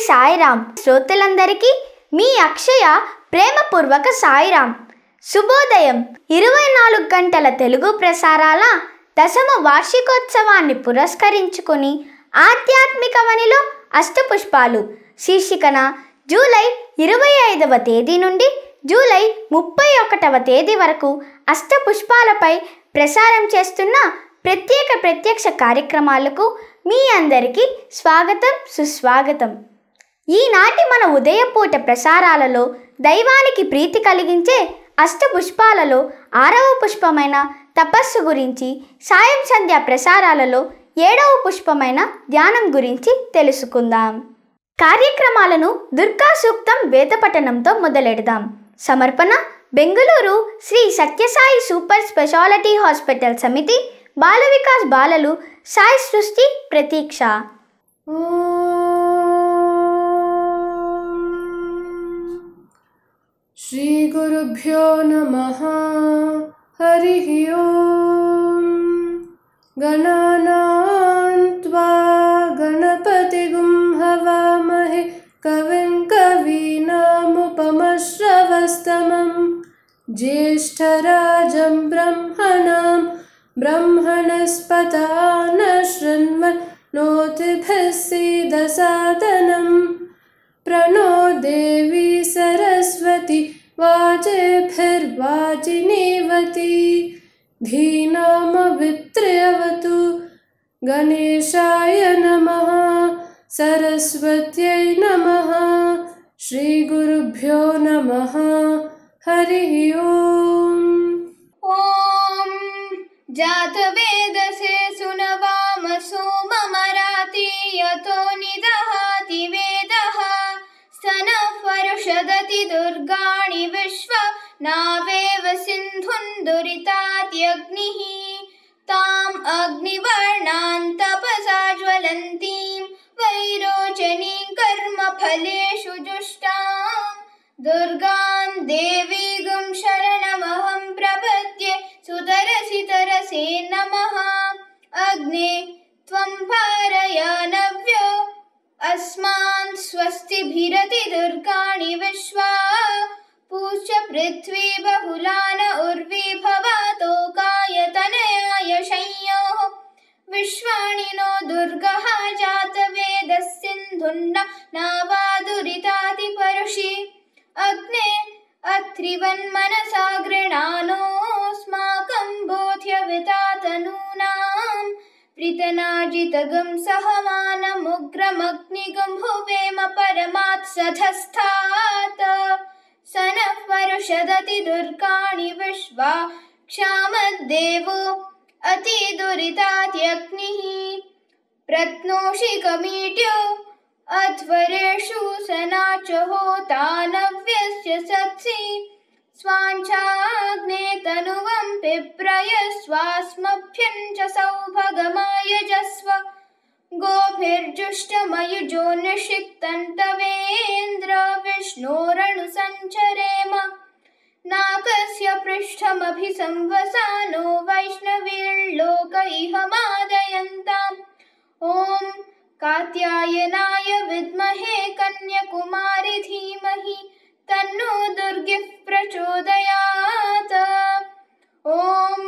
సాయిరామ్ శ్రోతలందరికీ మీ అక్షయ ప్రేమపూర్వక సాయిరామ్ శుభోదయం ఇరవై నాలుగు గంటల తెలుగు ప్రసారాల దశమ వార్షికోత్సవాన్ని పురస్కరించుకొని ఆధ్యాత్మిక వనిలో అష్టపుష్పాలు శీర్షికన జూలై ఇరవై ఐదవ తేదీ నుండి జూలై ముప్పై ఒకటవ తేదీ వరకు అష్టపుష్పాలపై ప్రసారం చేస్తున్న ప్రత్యేక ప్రత్యక్ష కార్యక్రమాలకు మీ అందరికీ స్వాగతం సుస్వాగతం ఈనాటి మన ఉదయపూట ప్రసారాలలో దైవానికి ప్రీతి కలిగించే అష్టపుష్పాలలో ఆరవ పుష్పమైన తపస్సు గురించి సాయం సంధ్య ప్రసారాలలో ఏడవ పుష్పమైన ధ్యానం గురించి తెలుసుకుందాం కార్యక్రమాలను దుర్గా సూక్తం వేదపఠనంతో మొదలెడదాం సమర్పణ Bengaluru Shri Sathya Sai super speciality hospital సమితి బాల వికాస్ బాలలు సాయి సృష్టి ప్రతీక్ష श्रीगुरुभ्यो नमः हरिः ॐ गणानां त्वा गणपतिगुं हवामहे कविं कवीनामुपमश्रवस्तमं ज्येष्ठराजं ब्रह्मणां ब्रह्मणस्पता न शृण्वन्नोतिभिः सीदसादनम् प्रणो देवी सरस्वती वाजेभिर्वाजिनीवती धीनामवित्र्यवतु गणेशाय नमः सरस्वत्यै नमः श्रीगुरुभ्यो नमः हरिः ओम् ॐ जातवेदसे सुनवाम सोममराति यतो निदहाति वेदः स नः परुषदति दुर्गाणि विश्व नावेव सिन्धुन् दुरितात्यग्निः ताम् अग्निवर्णान् तपसा ज्वलन्तीं वैरोचनीं कर्मफलेषु जुष्टाम् दुर्गां देवीगुं शरणमहं प्रपद्ये सुतरसि तरसे नमः अग्ने त्वं पारय नव्यो अस्मान् स्वस्तिभिरति दुर्गाणि विश्वा पूश्च पृथ्वी बहुलान उर्वी भवतोकाय तनयाय शंयोः विश्वाणि नो दुर्गः जातवेदः सिन्धुन्न नावादुरितातिपरुषि अग्ने अत्रिवन्मनसा गृणानोऽस्माकं बोध्यवितातनूनां प्रीतनाजितगं सहमानमुग्रमग्निगं भुवेम परमात् सधस्थात् स नः परुषदति दुर्गाणि विश्वा क्षामद्देवो अतिदुरितात्यग्निः प्रत्नोषि कमीट्यो अध्वरेषु सनाच होतानव्यस्य सत्सि स्वाञ्छाग्ने तनुवं पिप्रयस्वास्मभ्यं च सौभगमायजस्व गोभिर्जुष्टमयुजो निषिक्तन्तवेन्द्र विष्णोरनुसञ्चरेम नाकस्य पृष्ठमभिसंवसानो वैष्णवीर्लोक इह मादयन्ताम् ॐ कात्यायनाय विद्महे कन्याकुमारि धीमहि तन्नो दुर्गिः प्रचोदयात् ॐ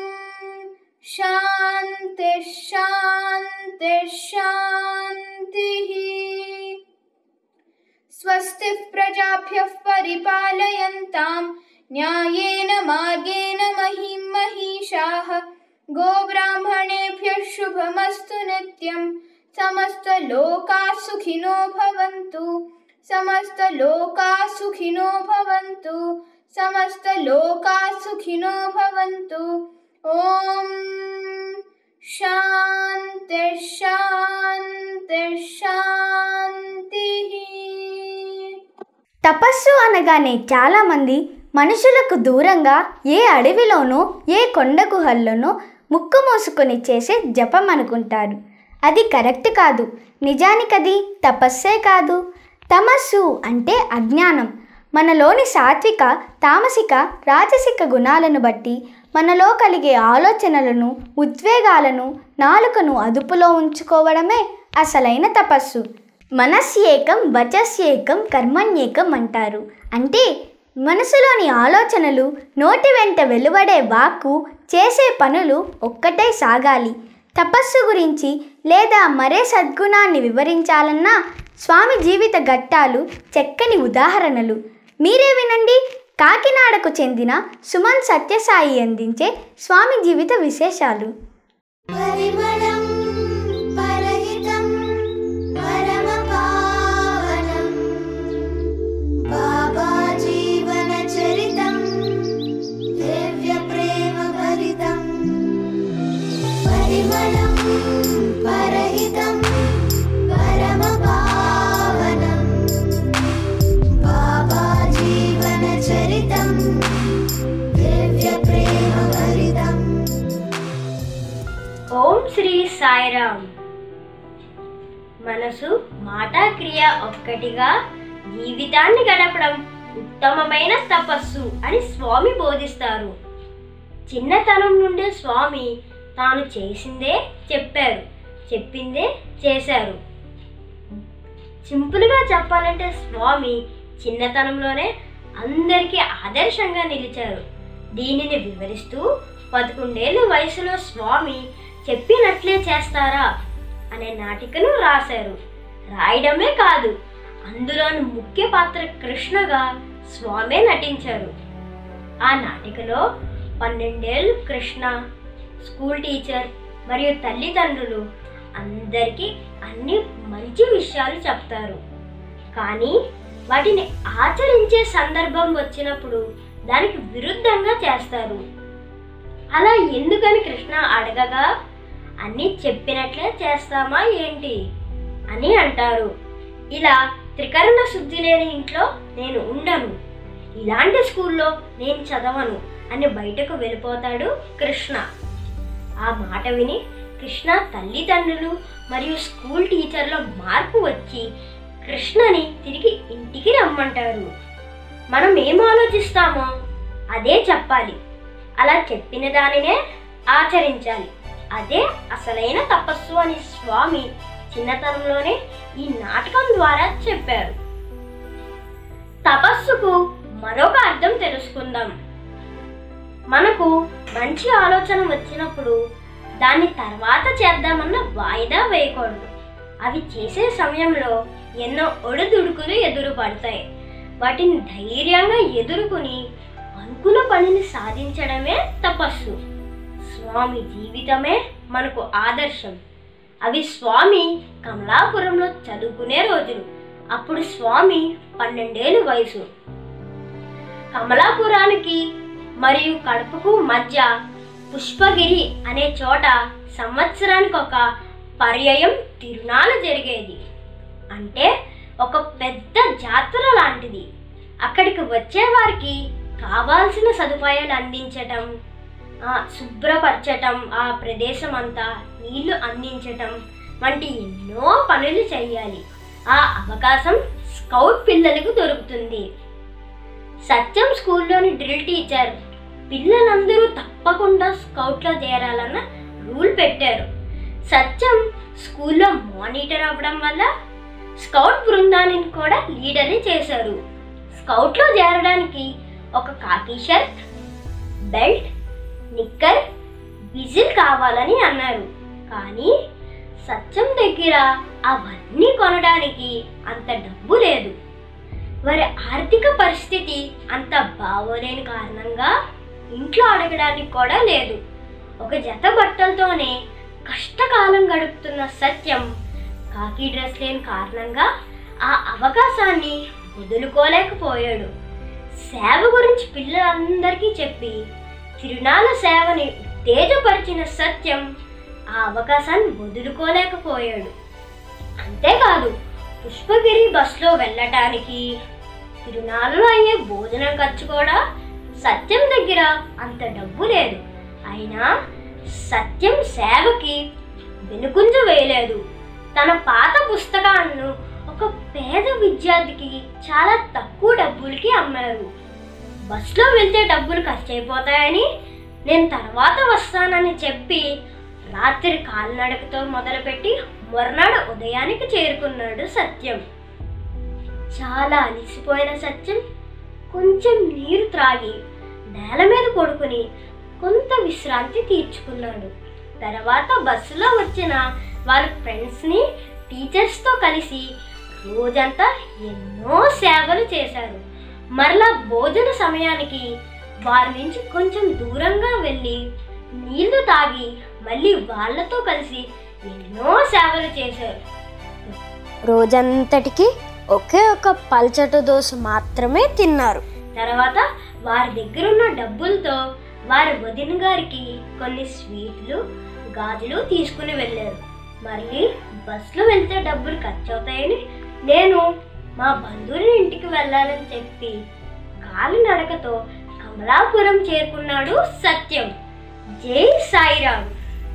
शान्ति शान्ति शान्तिः स्वस्तिः प्रजाभ्यः परिपालयन्तां न्यायेन मार्गेण महीं महिषाः गोब्राह्मणेभ्यः शुभमस्तु नित्यं समस्तलोकाः सुखिनो भवन्तु समस्तलोकाः सुखिनो भवन्तु समस्तलोकाः सुखिनो भवन्तु ॐ शान्ति शान्ति शान्तिः తపస్సు అనగానే చాలామంది మనుషులకు దూరంగా ఏ అడవిలోనో ఏ కొండ గుహల్లోనో ముక్కు మూసుకొని చేసే జపం అనుకుంటారు అది కరెక్ట్ కాదు నిజానికది తపస్సే కాదు తమస్సు అంటే అజ్ఞానం మనలోని సాత్విక తామసిక రాజసిక గుణాలను బట్టి మనలో కలిగే ఆలోచనలను ఉద్వేగాలను నాలుకను అదుపులో ఉంచుకోవడమే అసలైన తపస్సు మనస్యేకం వచస్యేకం కర్మణ్యేకం అంటారు అంటే మనసులోని ఆలోచనలు నోటి వెంట వెలువడే వాక్కు చేసే పనులు ఒక్కటే సాగాలి తపస్సు గురించి లేదా మరే సద్గుణాన్ని వివరించాలన్నా స్వామి జీవిత ఘట్టాలు చక్కని ఉదాహరణలు మీరే వినండి కాకినాడకు చెందిన సుమన్ సత్యసాయి అందించే స్వామి జీవిత విశేషాలు పరిమళం పరహితం పరమపావనం బాబా జీవన చరితం దివ్య ప్రేమ భరితం పరిమళం పరహితం పరమపావనం బాబా జీవన చరితం దివ్య ప్రేమ భరితం ఓం శ్రీ సాయిరామ్ మనసు మాట క్రియ ఒక్కటిగా జీవితాన్ని గడపడం ఉత్తమమైన తపస్సు అని స్వామి బోధిస్తారు చిన్నతనం నుండే స్వామి తాను చేసిందే చెప్పారు చెప్పిందే చేశారు సింపుల్గా చెప్పాలంటే స్వామి చిన్నతనంలోనే అందరికీ ఆదర్శంగా నిలిచారు దీనిని వివరిస్తూ పదకొండేళ్ళ వయసులో స్వామి చెప్పినట్లే చేస్తారా అనే నాటికను రాశారు రాయడమే కాదు అందులోని ముఖ్య పాత్ర కృష్ణగా స్వామే నటించారు ఆ నాటికలో పన్నెండేళ్ళు కృష్ణ స్కూల్ టీచర్ మరియు తల్లిదండ్రులు అందరికీ అన్ని మంచి విషయాలు చెప్తారు కానీ వాటిని ఆచరించే సందర్భం వచ్చినప్పుడు దానికి విరుద్ధంగా చేస్తారు అలా ఎందుకని కృష్ణ అడగగా అన్నీ చెప్పినట్లే చేస్తామా ఏంటి అని అంటారు ఇలా త్రికరణ శుద్ధి లేని ఇంట్లో నేను ఉండను ఇలాంటి స్కూల్లో నేను చదవను అని బయటకు వెళ్ళిపోతాడు కృష్ణ ఆ మాట విని కృష్ణ తల్లిదండ్రులు మరియు స్కూల్ టీచర్లో మార్పు వచ్చి కృష్ణని తిరిగి ఇంటికి రమ్మంటారు మనం ఏం ఆలోచిస్తామో అదే చెప్పాలి అలా చెప్పిన దానినే ఆచరించాలి అదే అసలైన తపస్సు అని స్వామి చిన్నతనంలోనే ఈ నాటకం ద్వారా చెప్పారు తపస్సుకు మరొక అర్థం తెలుసుకుందాం మనకు మంచి ఆలోచన వచ్చినప్పుడు దాన్ని తర్వాత చేద్దామన్న వాయిదా వేయకూడదు అవి చేసే సమయంలో ఎన్నో ఒడిదుడుకులు ఎదురు పడతాయి వాటిని ధైర్యంగా ఎదుర్కొని అనుకున్న పనిని సాధించడమే తపస్సు స్వామి జీవితమే మనకు ఆదర్శం అవి స్వామి కమలాపురంలో చదువుకునే రోజులు అప్పుడు స్వామి పన్నెండేళ్ళు వయసు కమలాపురానికి మరియు కడపకు మధ్య పుష్పగిరి అనే చోట సంవత్సరానికి ఒక పర్యాయం తిరునాళ జరిగేది అంటే ఒక పెద్ద జాతర లాంటిది అక్కడికి వచ్చే వారికి కావాల్సిన సదుపాయాలు అందించటం ఆ, శుభ్రపరచటం ఆ ప్రదేశం అంతా నీళ్లు అందించటం వంటి ఎన్నో పనులు చేయాలి ఆ అవకాశం స్కౌట్ పిల్లలకు దొరుకుతుంది సత్యం స్కూల్లోని డ్రిల్ టీచర్ పిల్లలందరూ తప్పకుండా స్కౌట్లో చేరాలన్న రూల్ పెట్టారు సత్యం స్కూల్లో మానిటర్ అవ్వడం వల్ల స్కౌట్ బృందాన్ని కూడా లీడర్ని చేశారు స్కౌట్లో చేరడానికి ఒక కాకి షర్ట్ బెల్ట్ నిక్కర్ విజిల్ కావాలని అన్నారు కానీ సత్యం దగ్గర అవన్నీ కొనడానికి అంత డబ్బు లేదు వారి ఆర్థిక పరిస్థితి అంత బాగోలేని కారణంగా ఇంట్లో అడగడానికి కూడా లేదు ఒక జత బట్టలతోనే కష్టకాలం గడుపుతున్న సత్యం కాకి డ్రెస్ లేని కారణంగా ఆ అవకాశాన్ని వదులుకోలేకపోయాడు సేవ గురించి పిల్లలందరికీ చెప్పి తిరునాళ్ళ సేవని ఉత్తేజపరిచిన సత్యం ఆ అవకాశాన్ని వదులుకోలేకపోయాడు అంతేకాదు పుష్పగిరి బస్సులో వెళ్ళటానికి తిరునాళ్ళలో అయ్యే భోజనం ఖర్చు కూడా సత్యం దగ్గర అంత డబ్బు లేదు అయినా సత్యం సేవకి వెనుకుంజ వేయలేదు తన పాత పుస్తకాలను ఒక పేద విద్యార్థికి చాలా తక్కువ డబ్బులకి అమ్మారు బస్సులో వెళ్తే డబ్బులు ఖర్చు అయిపోతాయని నేను తర్వాత వస్తానని చెప్పి రాత్రి కాలినడకతో మొదలుపెట్టి మర్నాడు ఉదయానికి చేరుకున్నాడు సత్యం చాలా అలిసిపోయిన సత్యం కొంచెం నీరు త్రాగి నేల మీద పడుకుని కొంత విశ్రాంతి తీర్చుకున్నాడు తర్వాత బస్సులో వచ్చిన వాళ్ళ ఫ్రెండ్స్ని టీచర్స్తో కలిసి రోజంతా ఎన్నో సేవలు చేశారు మరలా భోజన సమయానికి వారి నుంచి కొంచెం దూరంగా వెళ్ళి నీళ్లు తాగి మళ్ళీ వాళ్ళతో కలిసి ఎన్నో సేవలు చేశారు రోజంతటికి ఒకే ఒక పల్చటి దోశ మాత్రమే తిన్నారు తర్వాత వారి దగ్గర ఉన్న డబ్బులతో వారి వదిన గారికి కొన్ని స్వీట్లు గాజులు తీసుకుని వెళ్ళారు మళ్ళీ బస్సులో వెళ్తే డబ్బులు ఖర్చు అవుతాయని నేను మా బంధువుని ఇంటికి వెళ్ళాలని చెప్పి కాలినడకతో కమలాపురం చేరుకున్నాడు సత్యం జై సాయిరామ్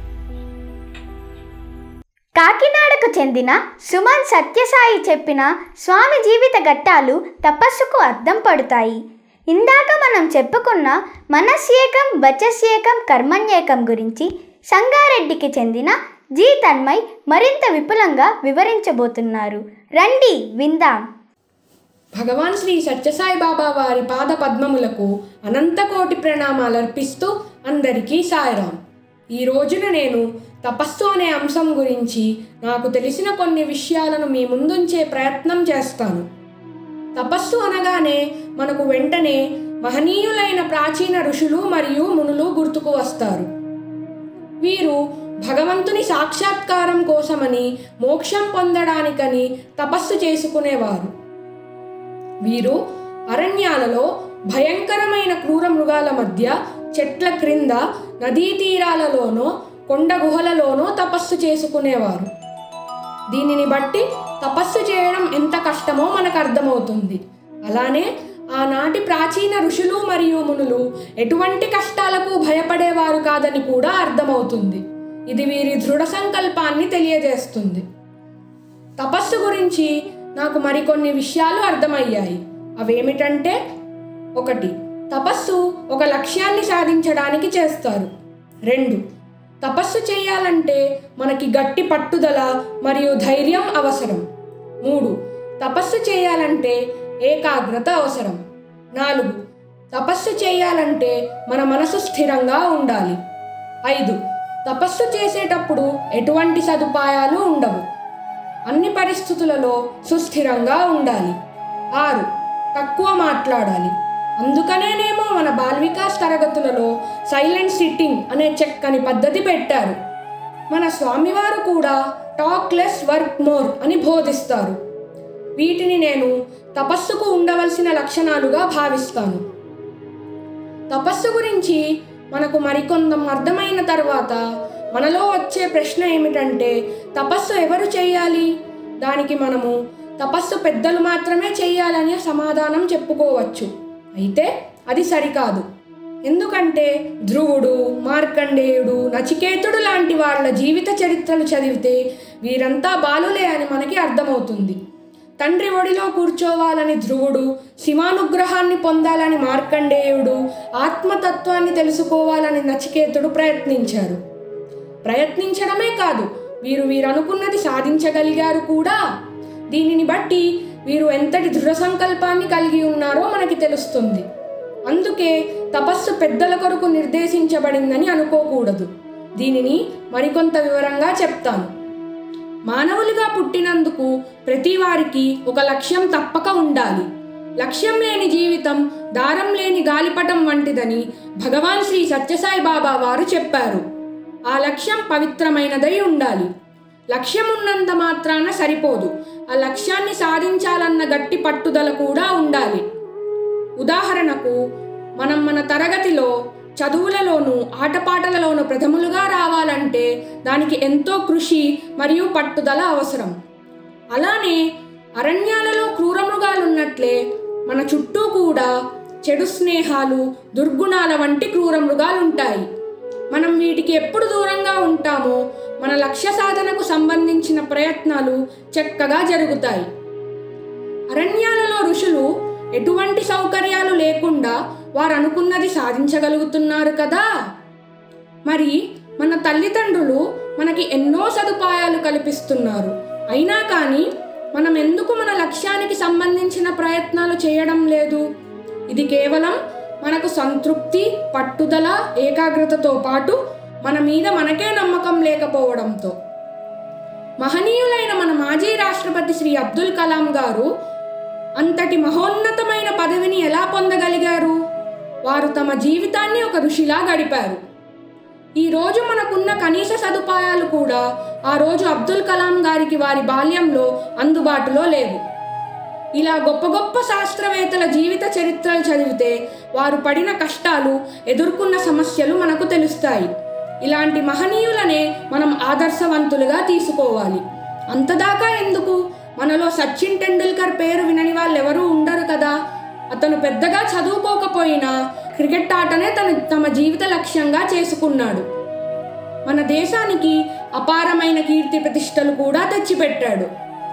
కాకినాడకు చెందిన సుమన్ సత్యసాయి చెప్పిన స్వామి జీవిత ఘట్టాలు తపస్సుకు అద్దం పడుతాయి ఇందాక మనం చెప్పుకున్న మనస్యేకం వచస్యేకం కర్మణ్యేకం గురించి సంగారెడ్డికి చెందిన జీ తన్మయ్ మరింత విపులంగా వివరించబోతున్నారు రండి విందాం భగవాన్ శ్రీ సత్యసాయి బాబా వారి పాద పద్మములకు అనంతకోటి ప్రణామాలు అర్పిస్తూ అందరికీ సాయిరాం ఈ రోజున నేను తపస్సు అనే అంశం గురించి నాకు తెలిసిన కొన్ని విషయాలను మీ ముందుంచే ప్రయత్నం చేస్తాను తపస్సు అనగానే మనకు వెంటనే మహనీయులైన ప్రాచీన ఋషులు మరియు మునులు గుర్తుకు వస్తారు వీరు భగవంతుని సాక్షాత్కారం కోసమని మోక్షం పొందడానికని తపస్సు చేసుకునేవారు వీరు అరణ్యాలలో భయంకరమైన క్రూర మృగాల మధ్య చెట్ల క్రింద నదీ తీరాలలోనో కొండ గుహలలోనో తపస్సు చేసుకునేవారు దీనిని బట్టి తపస్సు చేయడం ఎంత కష్టమో మనకు అర్థమవుతుంది అలానే ఆనాటి ప్రాచీన ఋషులు మరియు మునులు ఎటువంటి కష్టాలకు భయపడేవారు కాదని కూడా అర్థమవుతుంది ఇది వీరి దృఢ సంకల్పాన్ని తెలియజేస్తుంది తపస్సు గురించి నాకు మరికొన్ని విషయాలు అర్థమయ్యాయి అవేమిటంటే ఒకటి తపస్సు ఒక లక్ష్యాన్ని సాధించడానికి చేస్తారు రెండు తపస్సు చేయాలంటే మనకి గట్టి పట్టుదల మరియు ధైర్యం అవసరం మూడు తపస్సు చేయాలంటే ఏకాగ్రత అవసరం నాలుగు తపస్సు చేయాలంటే మన మనసు స్థిరంగా ఉండాలి ఐదు తపస్సు చేసేటప్పుడు ఎటువంటి సదుపాయాలు ఉండవు అన్ని పరిస్థితులలో సుస్థిరంగా ఉండాలి ఆరు తక్కువ మాట్లాడాలి అందుకనేనేమో మన బాల్వికాస్ తరగతులలో సైలెంట్ సిట్టింగ్ అనే చక్కని పద్ధతి పెట్టారు మన స్వామివారు కూడా టాక్ లెస్ వర్క్ మోర్ అని బోధిస్తారు వీటిని నేను తపస్సుకు ఉండవలసిన లక్షణాలుగా భావిస్తాను తపస్సు గురించి మనకు మరికొందం అర్థమైన తర్వాత మనలో వచ్చే ప్రశ్న ఏమిటంటే తపస్సు ఎవరు చేయాలి దానికి మనము తపస్సు పెద్దలు మాత్రమే చేయాలనే సమాధానం చెప్పుకోవచ్చు అయితే అది సరికాదు ఎందుకంటే ధ్రువుడు మార్కండేయుడు నచికేతుడు లాంటి వాళ్ళ జీవిత చరిత్రలు చదివితే వీరంతా బాలులే అని మనకి అర్థమవుతుంది తండ్రి ఒడిలో కూర్చోవాలని ధ్రువుడు శివానుగ్రహాన్ని పొందాలని మార్కండేయుడు ఆత్మతత్వాన్ని తెలుసుకోవాలని నచికేతుడు ప్రయత్నించారు ప్రయత్నించడమే కాదు వీరు వీరనుకున్నది సాధించగలిగారు కూడా దీనిని బట్టి వీరు ఎంతటి దృఢ సంకల్పాన్ని కలిగి ఉన్నారో మనకి తెలుస్తుంది అందుకే తపస్సు పెద్దల కొరకు నిర్దేశించబడిందని అనుకోకూడదు దీనిని మరికొంత వివరంగా చెప్తాను మానవులుగా పుట్టినందుకు ప్రతి వారికి ఒక లక్ష్యం తప్పక ఉండాలి లక్ష్యం లేని జీవితం దారం లేని గాలిపటం వంటిదని భగవాన్ శ్రీ సత్యసాయి బాబా వారు చెప్పారు ఆ లక్ష్యం పవిత్రమైనదై ఉండాలి లక్ష్యం ఉన్నంత మాత్రాన సరిపోదు ఆ లక్ష్యాన్ని సాధించాలన్న గట్టి పట్టుదల కూడా ఉండాలి ఉదాహరణకు మనం మన తరగతిలో చదువులలోనూ ఆటపాటలలోనూ ప్రథములుగా రావాలంటే దానికి ఎంతో కృషి మరియు పట్టుదల అవసరం అలానే అరణ్యాలలో క్రూరమృగాలున్నట్లే మన చుట్టూ కూడా చెడు స్నేహాలు దుర్గుణాల వంటి క్రూరమృగాలుంటాయి మనం వీటికి ఎప్పుడు దూరంగా ఉంటామో మన లక్ష్య సాధనకు సంబంధించిన ప్రయత్నాలు చక్కగా జరుగుతాయి అరణ్యాలలో ఋషులు ఎటువంటి సౌకర్యాలు లేకుండా వారు అనుకున్నది సాధించగలుగుతున్నారు కదా మరి మన తల్లిదండ్రులు మనకి ఎన్నో సదుపాయాలు కల్పిస్తున్నారు అయినా కానీ మనం ఎందుకు మన లక్ష్యానికి సంబంధించిన ప్రయత్నాలు చేయడం లేదు ఇది కేవలం మనకు సంతృప్తి పట్టుదల ఏకాగ్రతతో పాటు మన మీద మనకే నమ్మకం లేకపోవడంతో మహనీయులైన మన మాజీ రాష్ట్రపతి శ్రీ అబ్దుల్ కలాం గారు అంతటి మహోన్నతమైన పదవిని ఎలా పొందగలిగారు వారు తమ జీవితాన్ని ఒక ఋషిలా గడిపారు ఈ రోజు మనకున్న కనీస సదుపాయాలు కూడా ఆ రోజు అబ్దుల్ కలాం గారికి వారి బాల్యంలో అందుబాటులో లేవు ఇలా గొప్ప గొప్ప శాస్త్రవేత్తల జీవిత చరిత్రలు చదివితే వారు పడిన కష్టాలు ఎదుర్కొన్న సమస్యలు మనకు తెలుస్తాయి ఇలాంటి మహనీయులనే మనం ఆదర్శవంతులుగా తీసుకోవాలి అంతదాకా ఎందుకు మనలో సచిన్ టెండూల్కర్ పేరు వినని వాళ్ళు ఎవరూ ఉండరు కదా అతను పెద్దగా చదువుకోకపోయినా క్రికెట్ ఆటనే తన తమ జీవిత లక్ష్యంగా చేసుకున్నాడు మన దేశానికి అపారమైన కీర్తి ప్రతిష్టలు కూడా తెచ్చిపెట్టాడు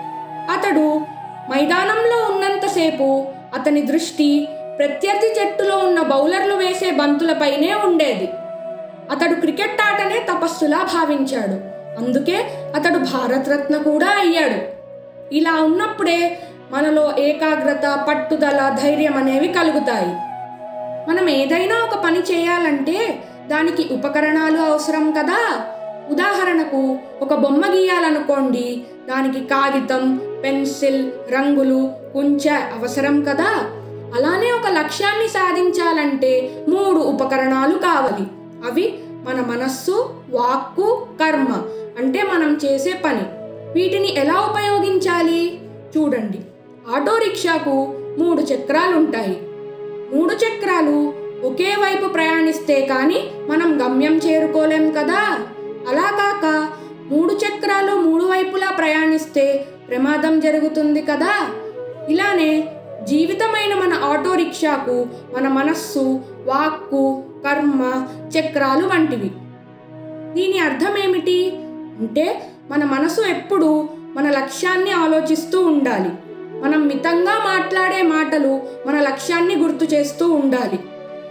అతడు మైదానంలో ఉన్నంతసేపు అతని దృష్టి ప్రత్యర్థి జట్టులో ఉన్న బౌలర్లు వేసే బంతులపైనే ఉండేది అతడు క్రికెట్ ఆటనే తపస్సులా భావించాడు అందుకే అతడు భారతరత్న కూడా అయ్యాడు ఇలా ఉన్నప్పుడే మనలో ఏకాగ్రత పట్టుదల ధైర్యం అనేవి కలుగుతాయి మనం ఏదైనా ఒక పని చేయాలంటే దానికి ఉపకరణాలు అవసరం కదా ఉదాహరణకు ఒక బొమ్మ గీయాలనుకోండి దానికి కాగితం పెన్సిల్ రంగులు కుంచె అవసరం కదా అలానే ఒక లక్ష్యాన్ని సాధించాలంటే మూడు ఉపకరణాలు కావాలి అవి మన మనస్సు వాక్కు కర్మ అంటే మనం చేసే పని వీటిని ఎలా ఉపయోగించాలి చూడండి ఆటో రిక్షాకు మూడు చక్రాలు ఉంటాయి మూడు చక్రాలు ఒకే వైపు ప్రయాణిస్తే కానీ మనం గమ్యం చేరుకోలేం కదా అలా కాక మూడు చక్రాలు మూడు వైపులా ప్రయాణిస్తే ప్రమాదం జరుగుతుంది కదా ఇలానే జీవితమైన మన ఆటో రిక్షాకు మన మనస్సు వాక్కు కర్మ చక్రాలు వంటివి దీని అర్థం ఏమిటి అంటే మన మనసు ఎప్పుడు మన లక్ష్యాన్ని ఆలోచిస్తూ ఉండాలి మనం మితంగా మాట్లాడే మాటలు మన లక్ష్యాన్ని గుర్తు చేస్తూ ఉండాలి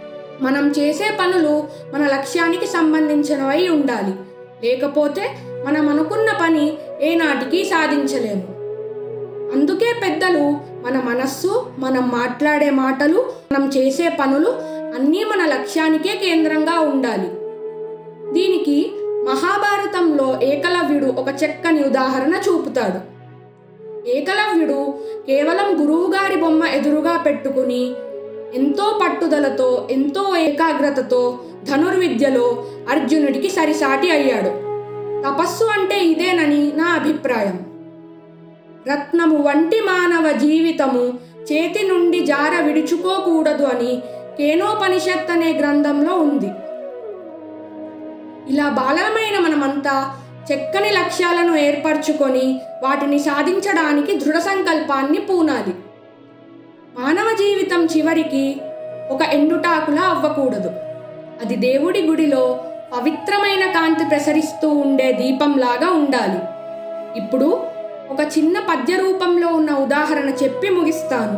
మనం చేసే పనులు మన లక్ష్యానికి సంబంధించినవై ఉండాలి లేకపోతే మనం అనుకున్న పని ఏనాటికి సాధించలేము అందుకే పెద్దలు మన మనస్సు మనం మాట్లాడే మాటలు మనం చేసే పనులు అన్నీ మన లక్ష్యానికే కేంద్రంగా ఉండాలి దీనికి మహాభారతంలో ఏకలవ్యుడు ఒక చక్కని ఉదాహరణ చూపుతాడు ఏకలవ్యుడు కేవలం గురువుగారి బొమ్మ ఎదురుగా పెట్టుకుని ఎంతో పట్టుదలతో ఎంతో ఏకాగ్రతతో ధనుర్విద్యలో అర్జునుడికి సరిసాటి అయ్యాడు తపస్సు అంటే ఇదేనని నా అభిప్రాయం రత్నము వంటి మానవ జీవితము చేతి నుండి జార విడుచుకోకూడదు అని కేనోపనిషత్ అనే గ్రంథంలో ఉంది ఇలా బాలమైన మనమంతా చక్కని లక్ష్యాలను ఏర్పరచుకొని వాటిని సాధించడానికి దృఢ సంకల్పాన్ని పూనాలి మానవ జీవితం చివరికి ఒక ఎండుటాకులా అవ్వకూడదు అది దేవుడి గుడిలో పవిత్రమైన కాంతి ప్రసరిస్తూ ఉండే దీపంలాగా ఉండాలి ఇప్పుడు ఒక చిన్న పద్య రూపంలో ఉన్న ఉదాహరణ చెప్పి ముగిస్తాను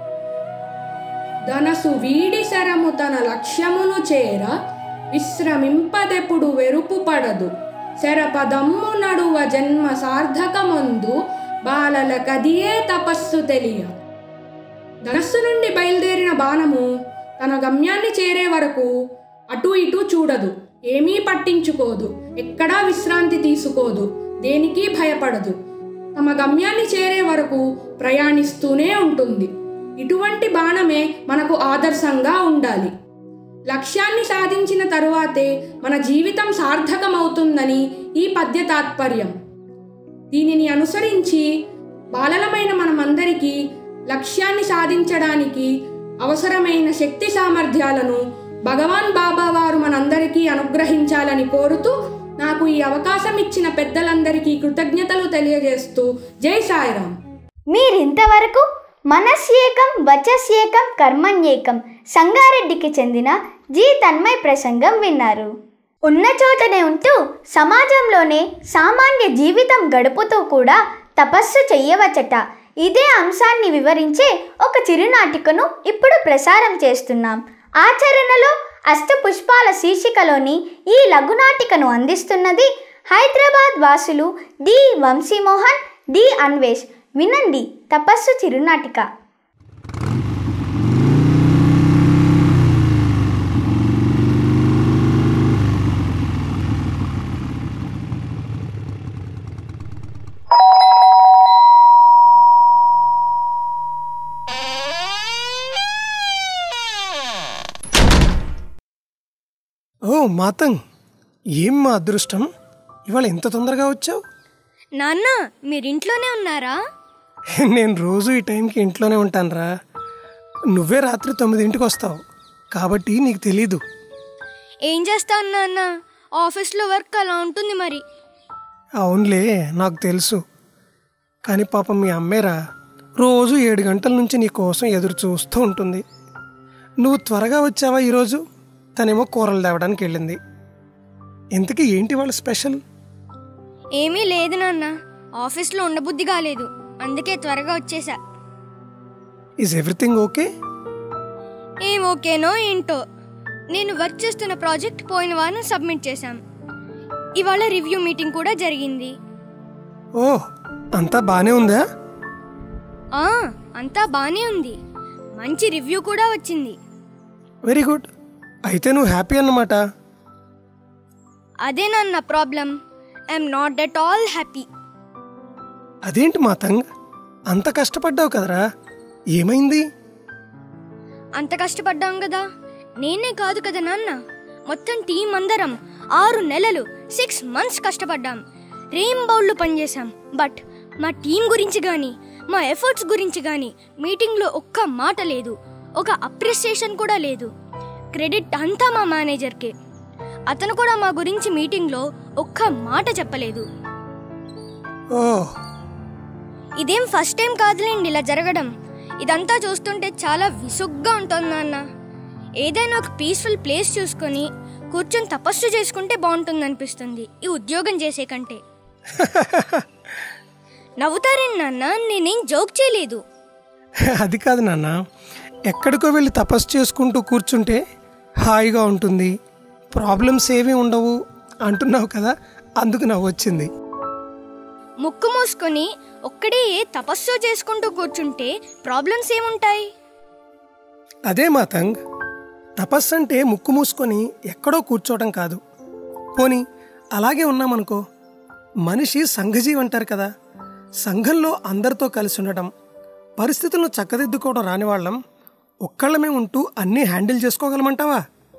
ధనసు వీడి శరము తన లక్ష్యమును చేర విశ్రమింపదెప్పుడు వెరుపు పడదు శరపదమ్ము నడువ జన్మ సార్థకమందు బాలల కదియే తపస్సు తెలియ ధనస్సు నుండి బయలుదేరిన బాణము తన గమ్యాన్ని చేరే వరకు అటు ఇటు చూడదు ఏమీ పట్టించుకోదు ఎక్కడా విశ్రాంతి తీసుకోదు దేనికి భయపడదు తమ గమ్యాన్ని చేరే వరకు ప్రయాణిస్తూనే ఉంటుంది ఇటువంటి బాణమే మనకు ఆదర్శంగా ఉండాలి లక్ష్యాన్ని సాధించిన తరువాతే మన జీవితం సార్థకమవుతుందని ఈ పద్య తాత్పర్యం దీనిని అనుసరించి బాలలమైన మనమందరికీ లక్ష్యాన్ని సాధించడానికి అవసరమైన శక్తి సామర్థ్యాలను భగవాన్ బాబా వారు మనందరికీ అనుగ్రహించాలని కోరుతూ నాకు ఈ అవకాశం ఇచ్చిన పెద్దలందరికీ కృతజ్ఞతలు తెలియజేస్తూ జై సాయిరాం మీరింతవరకు మనస్యేకం వచస్యేకం కర్మణ్యేకం సంగారెడ్డికి చెందిన జీ తన్మయ్ ప్రసంగం విన్నారు ఉన్న చోటనే ఉంటూ సమాజంలోనే సామాన్య జీవితం గడుపుతూ కూడా తపస్సు చెయ్యవచ్చట ఇదే అంశాన్ని వివరించే ఒక చిరునాటికను ఇప్పుడు ప్రసారం చేస్తున్నాం ఆచరణలో అష్టపుష్పాల శీర్షికలోని ఈ లఘునాటికను అందిస్తున్నది హైదరాబాద్ వాసులు డి వంశీమోహన్ డి అన్వేష్ వినండి తపస్సు చిరునాటిక ఓ మాతంగ్ ఏం మా అదృష్టం ఇవాళ ఎంత తొందరగా వచ్చావు నాన్న మీరింట్లోనే ఉన్నారా నేను రోజు ఈ టైంకి ఇంట్లోనే ఉంటానురా నువ్వే రాత్రి తొమ్మిదింటికి వస్తావు కాబట్టి నీకు తెలీదు ఏం చేస్తాను నాన్న ఆఫీస్లో వర్క్ అలా ఉంటుంది మరి అవునులే నాకు తెలుసు కానీ పాపం మీ అమ్మేరా రోజు ఏడు గంటల నుంచి నీ కోసం ఎదురు చూస్తూ ఉంటుంది నువ్వు త్వరగా వచ్చావా ఈరోజు తనేమో కూరలు తేవడానికి వెళ్ళింది ఇంతకీ ఏంటి వాళ్ళ స్పెషల్ ఏమీ లేదు నాన్న ఆఫీస్లో ఉండబుద్ధి కాలేదు అందుకే త్వరగా వచ్చేసా ఈజ్ ఎవ్రీథింగ్ ఓకే ఏం ఓకేనో ఏంటో నేను వర్క్ చేస్తున్న ప్రాజెక్ట్ పోయిన వారం సబ్మిట్ చేశాం ఇవాళ రివ్యూ మీటింగ్ కూడా జరిగింది ఓ అంతా బానే ఉందా ఆ అంతా బానే ఉంది మంచి రివ్యూ కూడా వచ్చింది వెరీ గుడ్ అయితే నువ్వు హ్యాపీ అన్నమాట అదే నాన్న problem I'm not at all happy అదేంటి మాతంగ్ అంత కష్టపడ్డావు కదరా ఏమైంది అంత కష్టపడ్డాం కదా నేనే కాదు కదా నాన్న మొత్తం టీం అందరం ఆరు నెలలు సిక్స్ మంత్స్ కష్టపడ్డాం రేం బౌళ్ళు పనిచేశాం బట్ మా టీం గురించి కానీ మా ఎఫర్ట్స్ గురించి కానీ మీటింగ్లో ఒక్క మాట లేదు ఒక అప్రిసియేషన్ కూడా లేదు క్రెడిట్ అంతా మా మేనేజర్కే అతను కూడా మా గురించి మీటింగ్లో ఒక్క మాట చెప్పలేదు ఓ ఇదేం ఫస్ట్ టైం కాదులేండి ఇలా జరగడం ఇదంతా చూస్తుంటే చాలా విసుగ్గా ఉంటుంది నాన్న ఏదైనా ఒక పీస్ఫుల్ ప్లేస్ చూసుకొని కూర్చొని తపస్సు చేసుకుంటే బాగుంటుంది అనిపిస్తుంది ఈ ఉద్యోగం చేసే కంటే నవ్వుతారేంటి నాన్న నేనేం జోక్ చేయలేదు అది కాదు నాన్న ఎక్కడికో వెళ్ళి తపస్సు చేసుకుంటూ కూర్చుంటే హాయిగా ఉంటుంది ప్రాబ్లమ్స్ ఏమీ ఉండవు అంటున్నావు కదా అందుకు నవ్వు వచ్చింది ముక్కు మూసుకొని ఒక్కడే తపస్సు చేసుకుంటూ కూర్చుంటే ప్రాబ్లమ్స్ ఏముంటాయి అదే మాతంగ్ తపస్సు అంటే ముక్కు మూసుకొని ఎక్కడో కూర్చోవటం కాదు పోనీ అలాగే ఉన్నామనుకో మనిషి సంఘజీవి అంటారు కదా సంఘంలో అందరితో కలిసి ఉండటం పరిస్థితులను చక్కదిద్దుకోవడం రాని వాళ్ళం ఒక్కళ్ళమే ఉంటూ అన్నీ హ్యాండిల్ చేసుకోగలమంటావా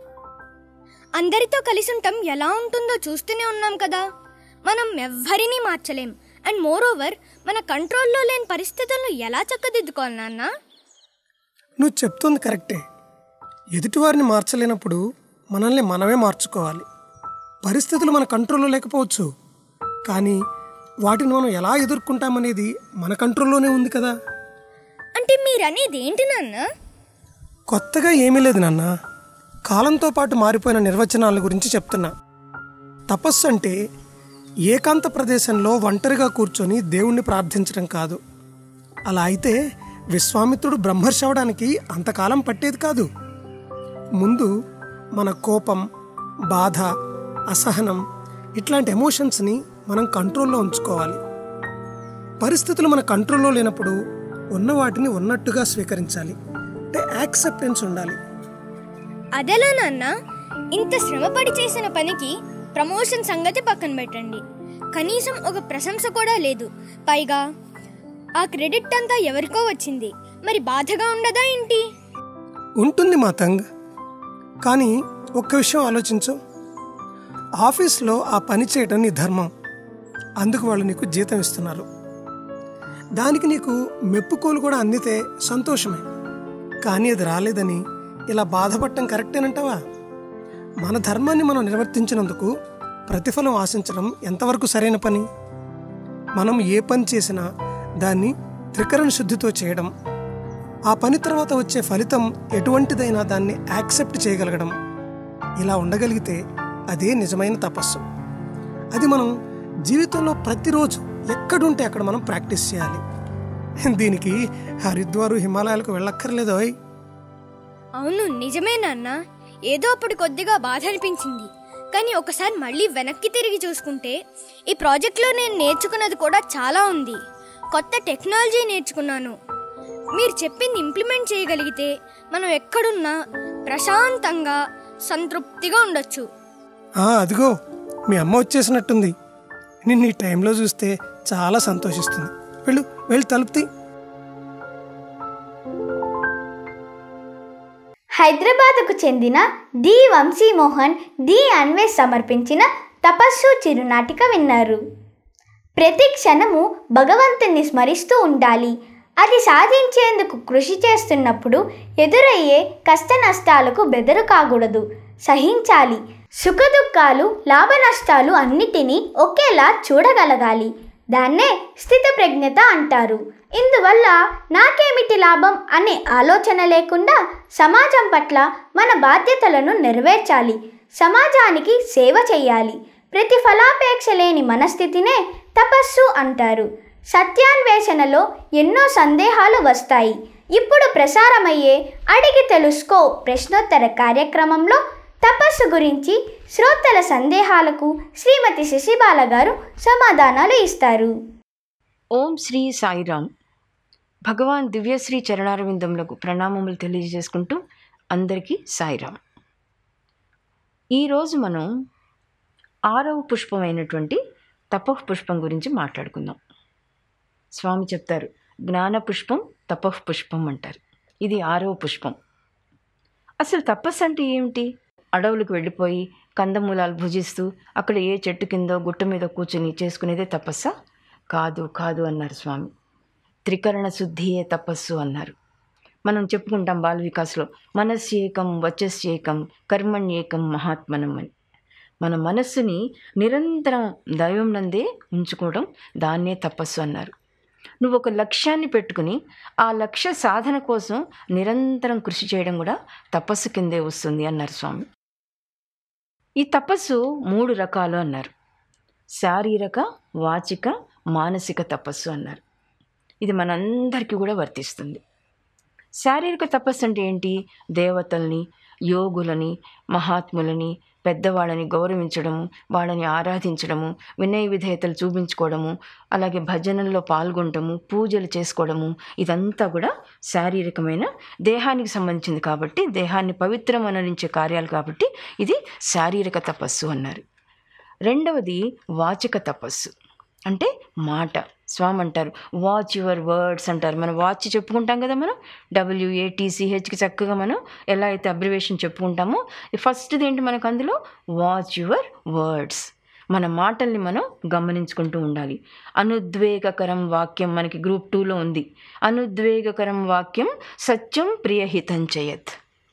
అందరితో కలిసి ఉంటాం ఎలా ఉంటుందో చూస్తూనే ఉన్నాం కదా మనం ఎవ్వరినీ మార్చలేం అండ్ మోర్ ఓవర్ మన కంట్రోల్లో లేని పరిస్థితులను ఎలా చక్కదిద్దుకోవాలి నాన్న నువ్వు చెప్తుంది కరెక్టే ఎదుటివారిని మార్చలేనప్పుడు మనల్ని మనమే మార్చుకోవాలి పరిస్థితులు మన కంట్రోల్లో లేకపోవచ్చు కానీ వాటిని మనం ఎలా ఎదుర్కొంటామనేది మన కంట్రోల్లోనే ఉంది కదా అంటే మీరనేది ఏంటి నాన్న కొత్తగా ఏమీ లేదు నాన్న కాలంతో పాటు మారిపోయిన నిర్వచనాల గురించి చెప్తున్నా తపస్సు అంటే ఏకాంత ప్రదేశంలో ఒంటరిగా కూర్చొని దేవుణ్ణి ప్రార్థించడం కాదు అలా అయితే విశ్వామిత్రుడు బ్రహ్మర్షి అవడానికి అంతకాలం పట్టేది కాదు ముందు మన కోపం బాధ అసహనం ఇట్లాంటి ఎమోషన్స్ని మనం కంట్రోల్లో ఉంచుకోవాలి పరిస్థితులు మన కంట్రోల్లో లేనప్పుడు ఉన్న వాటిని ఉన్నట్టుగా స్వీకరించాలి అంటే యాక్సెప్టెన్స్ ఉండాలి అదెలా నాన్న ఇంత శ్రమపడి చేసిన పనికి ప్రమోషన్ సంగతి పక్కన పెట్టండి కనీసం ఒక ప్రశంస కూడా లేదు పైగా ఆ క్రెడిట్ అంతా ఎవరికో వచ్చింది మరి బాధగా ఉండదా ఏంటి ఉంటుంది మాతంగ్ కానీ ఒక్క విషయం ఆలోచించు ఆఫీస్లో ఆ పని చేయడం నీ ధర్మం అందుకు వాళ్ళు నీకు జీతం ఇస్తున్నారు దానికి నీకు మెప్పుకోలు కూడా అందితే సంతోషమే కానీ అది రాలేదని ఇలా బాధపడటం కరెక్టేనంటావా మన ధర్మాన్ని మనం నిర్వర్తించినందుకు ప్రతిఫలం ఆశించడం ఎంతవరకు సరైన పని మనం ఏ పని చేసినా దాన్ని త్రికరణ శుద్ధితో చేయడం ఆ పని తర్వాత వచ్చే ఫలితం ఎటువంటిదైనా దాన్ని యాక్సెప్ట్ చేయగలగడం ఇలా ఉండగలిగితే అదే నిజమైన తపస్సు అది మనం జీవితంలో ప్రతిరోజు ఎక్కడుంటే అక్కడ మనం ప్రాక్టీస్ చేయాలి దీనికి హరిద్వారు హిమాలయాలకు వెళ్ళక్కర్లేదోయ్ అవును నిజమే నాన్న ఏదో అప్పుడు కొద్దిగా బాధ అనిపించింది కానీ ఒకసారి మళ్ళీ వెనక్కి తిరిగి చూసుకుంటే ఈ ప్రాజెక్ట్లో నేను నేర్చుకున్నది కూడా చాలా ఉంది కొత్త టెక్నాలజీ నేర్చుకున్నాను మీరు చెప్పింది ఇంప్లిమెంట్ చేయగలిగితే మనం ఎక్కడున్నా ప్రశాంతంగా సంతృప్తిగా ఉండొచ్చు ఆ, అదిగో మీ అమ్మ వచ్చేసినట్టుంది నిన్ను ఈ టైంలో చూస్తే చాలా సంతోషిస్తుంది వెళ్ళు వెళ్ళి తలుపుతి హైదరాబాద్కు చెందిన డి వంశీమోహన్ డి అన్వేష్ సమర్పించిన తపస్సు చిరునాటిక విన్నారు ప్రతి క్షణము భగవంతుని స్మరిస్తూ ఉండాలి అది సాధించేందుకు కృషి చేస్తున్నప్పుడు ఎదురయ్యే కష్ట నష్టాలకు బెదరు కాకూడదు సహించాలి సుఖదుఖాలు లాభ నష్టాలు అన్నిటినీ ఒకేలా చూడగలగాలి దాన్నే స్థితప్రజ్ఞత అంటారు ఇందువల్ల నాకేమిటి లాభం అనే ఆలోచన లేకుండా సమాజం పట్ల మన బాధ్యతలను నెరవేర్చాలి సమాజానికి సేవ చేయాలి ప్రతిఫలాపేక్ష లేని మనస్థితినే తపస్సు అంటారు సత్యాన్వేషణలో ఎన్నో సందేహాలు వస్తాయి ఇప్పుడు ప్రసారమయ్యే అడిగి తెలుసుకో ప్రశ్నోత్తర కార్యక్రమంలో తపస్సు గురించి శ్రోతల సందేహాలకు శ్రీమతి శశిబాల గారు సమాధానాలు ఇస్తారు ఓం శ్రీ సాయిరామ్ భగవాన్ దివ్యశ్రీ చరణారవిందములకు ప్రణామములు తెలియజేసుకుంటూ అందరికీ సాయిరామ్ ఈరోజు మనం ఆరవ పుష్పమైనటువంటి తపః పుష్పం గురించి మాట్లాడుకుందాం స్వామి చెప్తారు జ్ఞాన పుష్పం తపః పుష్పం అంటారు ఇది ఆరవ పుష్పం అసలు తపస్సు అంటే ఏమిటి అడవులకు వెళ్ళిపోయి కందమూలాలు భుజిస్తూ అక్కడ ఏ చెట్టు కిందో గుట్ట మీద కూర్చుని చేసుకునేదే తపస్సా కాదు కాదు అన్నారు స్వామి త్రికరణ శుద్ధియే తపస్సు అన్నారు మనం చెప్పుకుంటాం బాల వికాస్లో మనస్యేకం వచస్యేకం కర్మణ్యేకం మహాత్మనం అని మన మనస్సుని నిరంతరం దైవం నందే ఉంచుకోవడం దాన్నే తపస్సు అన్నారు నువ్వు ఒక లక్ష్యాన్ని పెట్టుకుని ఆ లక్ష్య సాధన కోసం నిరంతరం కృషి చేయడం కూడా తపస్సు కిందే వస్తుంది అన్నారు స్వామి ఈ తపస్సు మూడు రకాలు అన్నారు శారీరక వాచిక మానసిక తపస్సు అన్నారు ఇది మనందరికీ కూడా వర్తిస్తుంది శారీరక తపస్సు అంటే ఏంటి దేవతల్ని యోగులని మహాత్ములని పెద్దవాళ్ళని గౌరవించడము వాళ్ళని ఆరాధించడము వినయ విధేయతలు చూపించుకోవడము అలాగే భజనల్లో పాల్గొనటము పూజలు చేసుకోవడము ఇదంతా కూడా శారీరకమైన దేహానికి సంబంధించింది కాబట్టి దేహాన్ని పవిత్రం అనరించే కార్యాలు కాబట్టి ఇది శారీరక తపస్సు అన్నారు రెండవది వాచిక తపస్సు అంటే మాట స్వామి అంటారు వాచ్ యువర్ వర్డ్స్ అంటారు మనం వాచ్ చెప్పుకుంటాం కదా మనం డబ్ల్యూఏటీసీహెచ్కి చక్కగా మనం ఎలా అయితే అబ్రివేషన్ చెప్పుకుంటామో ఫస్ట్ది ఏంటి మనకు అందులో వాచ్ యువర్ వర్డ్స్ మన మాటల్ని మనం గమనించుకుంటూ ఉండాలి అనుద్వేగకరం వాక్యం మనకి గ్రూప్ టూలో ఉంది అనుద్వేగకరం వాక్యం సత్యం ప్రియహితం చేయత్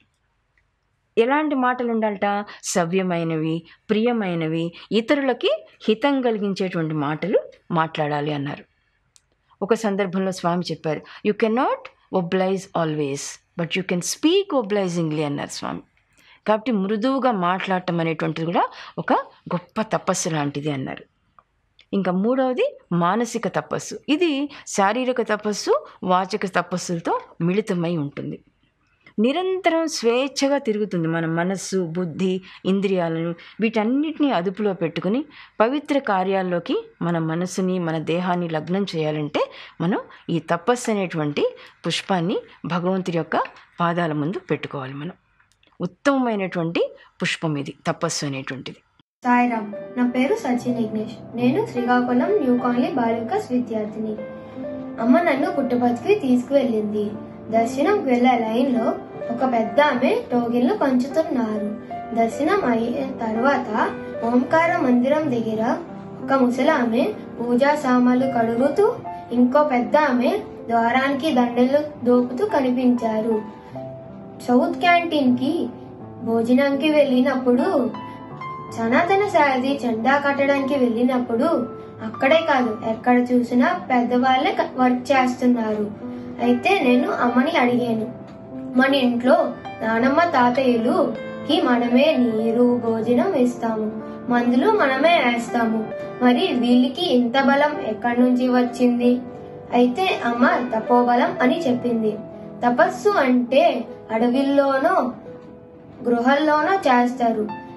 ఎలాంటి మాటలు ఉండాలట సవ్యమైనవి ప్రియమైనవి ఇతరులకి హితం కలిగించేటువంటి మాటలు మాట్లాడాలి అన్నారు ఒక సందర్భంలో స్వామి చెప్పారు you can not oblige always but you can speak obligingly అన్నారు స్వామి కాబట్టి మృదువుగా మాట్లాడటం అనేటువంటిది కూడా ఒక గొప్ప తపస్సు లాంటిది అన్నారు ఇంకా మూడవది మానసిక తపస్సు ఇది శారీరక తపస్సు వాచక తపస్సులతో మిళితమై ఉంటుంది నిరంతరం స్వేచ్ఛగా తిరుగుతుంది మన మనస్సు బుద్ధి ఇంద్రియాలను వీటన్నిటిని అదుపులో పెట్టుకుని పవిత్ర కార్యాల్లోకి మన మనసుని మన దేహాన్ని లగ్నం చేయాలంటే మనం ఈ తపస్సు అనేటువంటి పుష్పాన్ని భగవంతుడి యొక్క పాదాల ముందు పెట్టుకోవాలి మనం ఉత్తమమైనటువంటి పుష్పం ఇది తపస్సు అనేటువంటిది సాయిరామ్ నా పేరు సచిన్ విఘ్నేష్ నేను శ్రీకాకుళం న్యూ కాలనీ బాలికస్ విద్యార్థిని అమ్మ నన్ను పుట్టపర్తికి తీసుకువెళ్ళింది దర్శనంకి వెళ్లే లైన్ లో ఒక పెద్ద ఆమె టోకెన్లు పంచుతున్నారు దర్శనం అయిన తర్వాత ఓంకార మందిరం దగ్గర ఒక ముసలామె పూజా సామాన్లు కడుగుతూ ఇంకో పెద్ద ఆమె ద్వారానికి దండలు దోపుతూ కనిపించారు సౌత్ క్యాంటీన్ కి భోజనానికి వెళ్ళినప్పుడు సనాతన సారథి చందా కట్టడానికి వెళ్ళినప్పుడు అక్కడే కాదు ఎక్కడ చూసినా పెద్దవాళ్ళే క- వర్క్ చేస్తున్నారు అయితే నేను అమ్మని అడిగాను మన ఇంట్లో నానమ్మ తాతయ్యలు కి మనమే నీరు భోజనం ఇస్తాము మందులు మనమే వేస్తాము మరి వీళ్ళకి ఇంత బలం ఎక్కడి నుంచి వచ్చింది అయితే అమ్మ తపోబలం అని చెప్పింది తపస్సు అంటే అడవిల్లోనో గృహల్లోనో చేస్తారు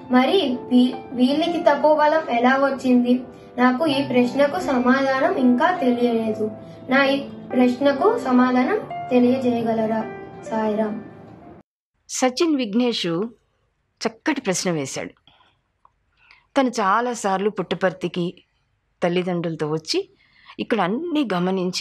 మరి వీ- వీళ్ళకి తపోబలం ఎలా వచ్చింది నాకు ఈ ప్రశ్నకు సమాధానం ఇంకా తెలియలేదు నా ఈ ప్రశ్నకు సమాధానం తెలియజేయగలరా సాయిరాం సచిన్ విఘ్నేష్ చక్కటి ప్రశ్న వేశాడు తను చాలాసార్లు పుట్టపర్తికి తల్లిదండ్రులతో వచ్చి ఇక్కడ అన్నీ గమనించి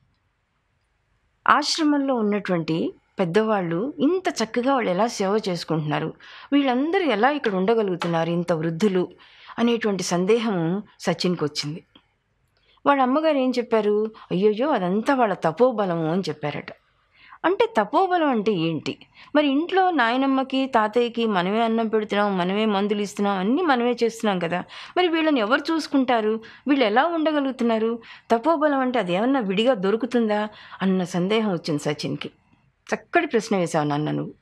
ఆశ్రమంలో ఉన్నటువంటి పెద్దవాళ్ళు ఇంత చక్కగా వాళ్ళు ఎలా సేవ చేసుకుంటున్నారు వీళ్ళందరూ ఎలా ఇక్కడ ఉండగలుగుతున్నారు ఇంత వృద్ధులు అనేటువంటి సందేహం సచిన్కి వచ్చింది వాళ్ళ అమ్మగారు ఏం చెప్పారు అయ్యోయ్యో అదంతా వాళ్ళ తపోబలము అని చెప్పారట అంటే తపోబలం అంటే ఏంటి మరి ఇంట్లో నాయనమ్మకి తాతయ్యకి మనమే అన్నం పెడుతున్నాం మనమే మందులు ఇస్తున్నాం అన్నీ మనమే చేస్తున్నాం కదా మరి వీళ్ళని ఎవరు చూసుకుంటారు వీళ్ళు ఎలా ఉండగలుగుతున్నారు తపోబలం అంటే అది ఏమన్నా విడిగా దొరుకుతుందా అన్న సందేహం వచ్చింది సచిన్కి చక్కటి ప్రశ్న వేశావు నాన్న నువ్వు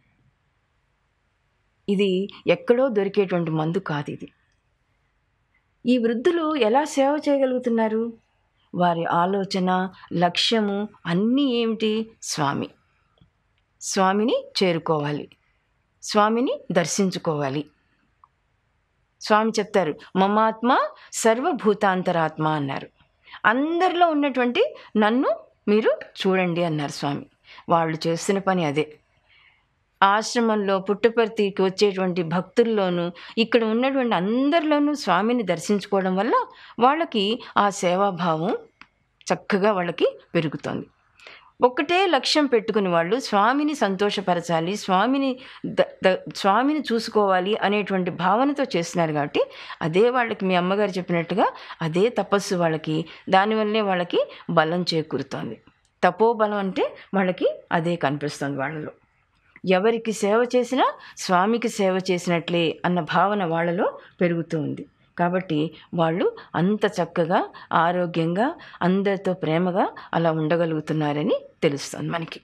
ఇది ఎక్కడో దొరికేటువంటి మందు కాదు ఇది ఈ వృద్ధులు ఎలా సేవ చేయగలుగుతున్నారు వారి ఆలోచన లక్ష్యము అన్నీ ఏమిటి స్వామి స్వామిని చేరుకోవాలి స్వామిని దర్శించుకోవాలి స్వామి చెప్తారు మమాత్మ సర్వభూతాంతరాత్మ అన్నారు అందరిలో ఉన్నటువంటి నన్ను మీరు చూడండి అన్నారు స్వామి వాళ్ళు చేస్తున్న పని అదే ఆశ్రమంలో పుట్టపర్తికి వచ్చేటువంటి భక్తుల్లోనూ ఇక్కడ ఉన్నటువంటి అందరిలోనూ స్వామిని దర్శించుకోవడం వల్ల వాళ్ళకి ఆ సేవాభావం చక్కగా వాళ్ళకి పెరుగుతుంది ఒకటే లక్ష్యం పెట్టుకుని వాళ్ళు స్వామిని సంతోషపరచాలి స్వామిని ద ద- స్వామిని చూసుకోవాలి అనేటువంటి భావనతో చేస్తున్నారు కాబట్టి అదే వాళ్ళకి మీ అమ్మగారు చెప్పినట్టుగా అదే తపస్సు వాళ్ళకి దానివల్లే వాళ్ళకి బలం చేకూరుతోంది తపోబలం అంటే వాళ్ళకి అదే కనిపిస్తుంది వాళ్ళలో ఎవరికి సేవ చేసినా స్వామికి సేవ చేసినట్లే అన్న భావన వాళ్ళలో పెరుగుతూ ఉంది కాబట్టి వాళ్ళు అంత చక్కగా ఆరోగ్యంగా అందరితో ప్రేమగా అలా ఉండగలుగుతున్నారని తెలుస్తుంది మనకి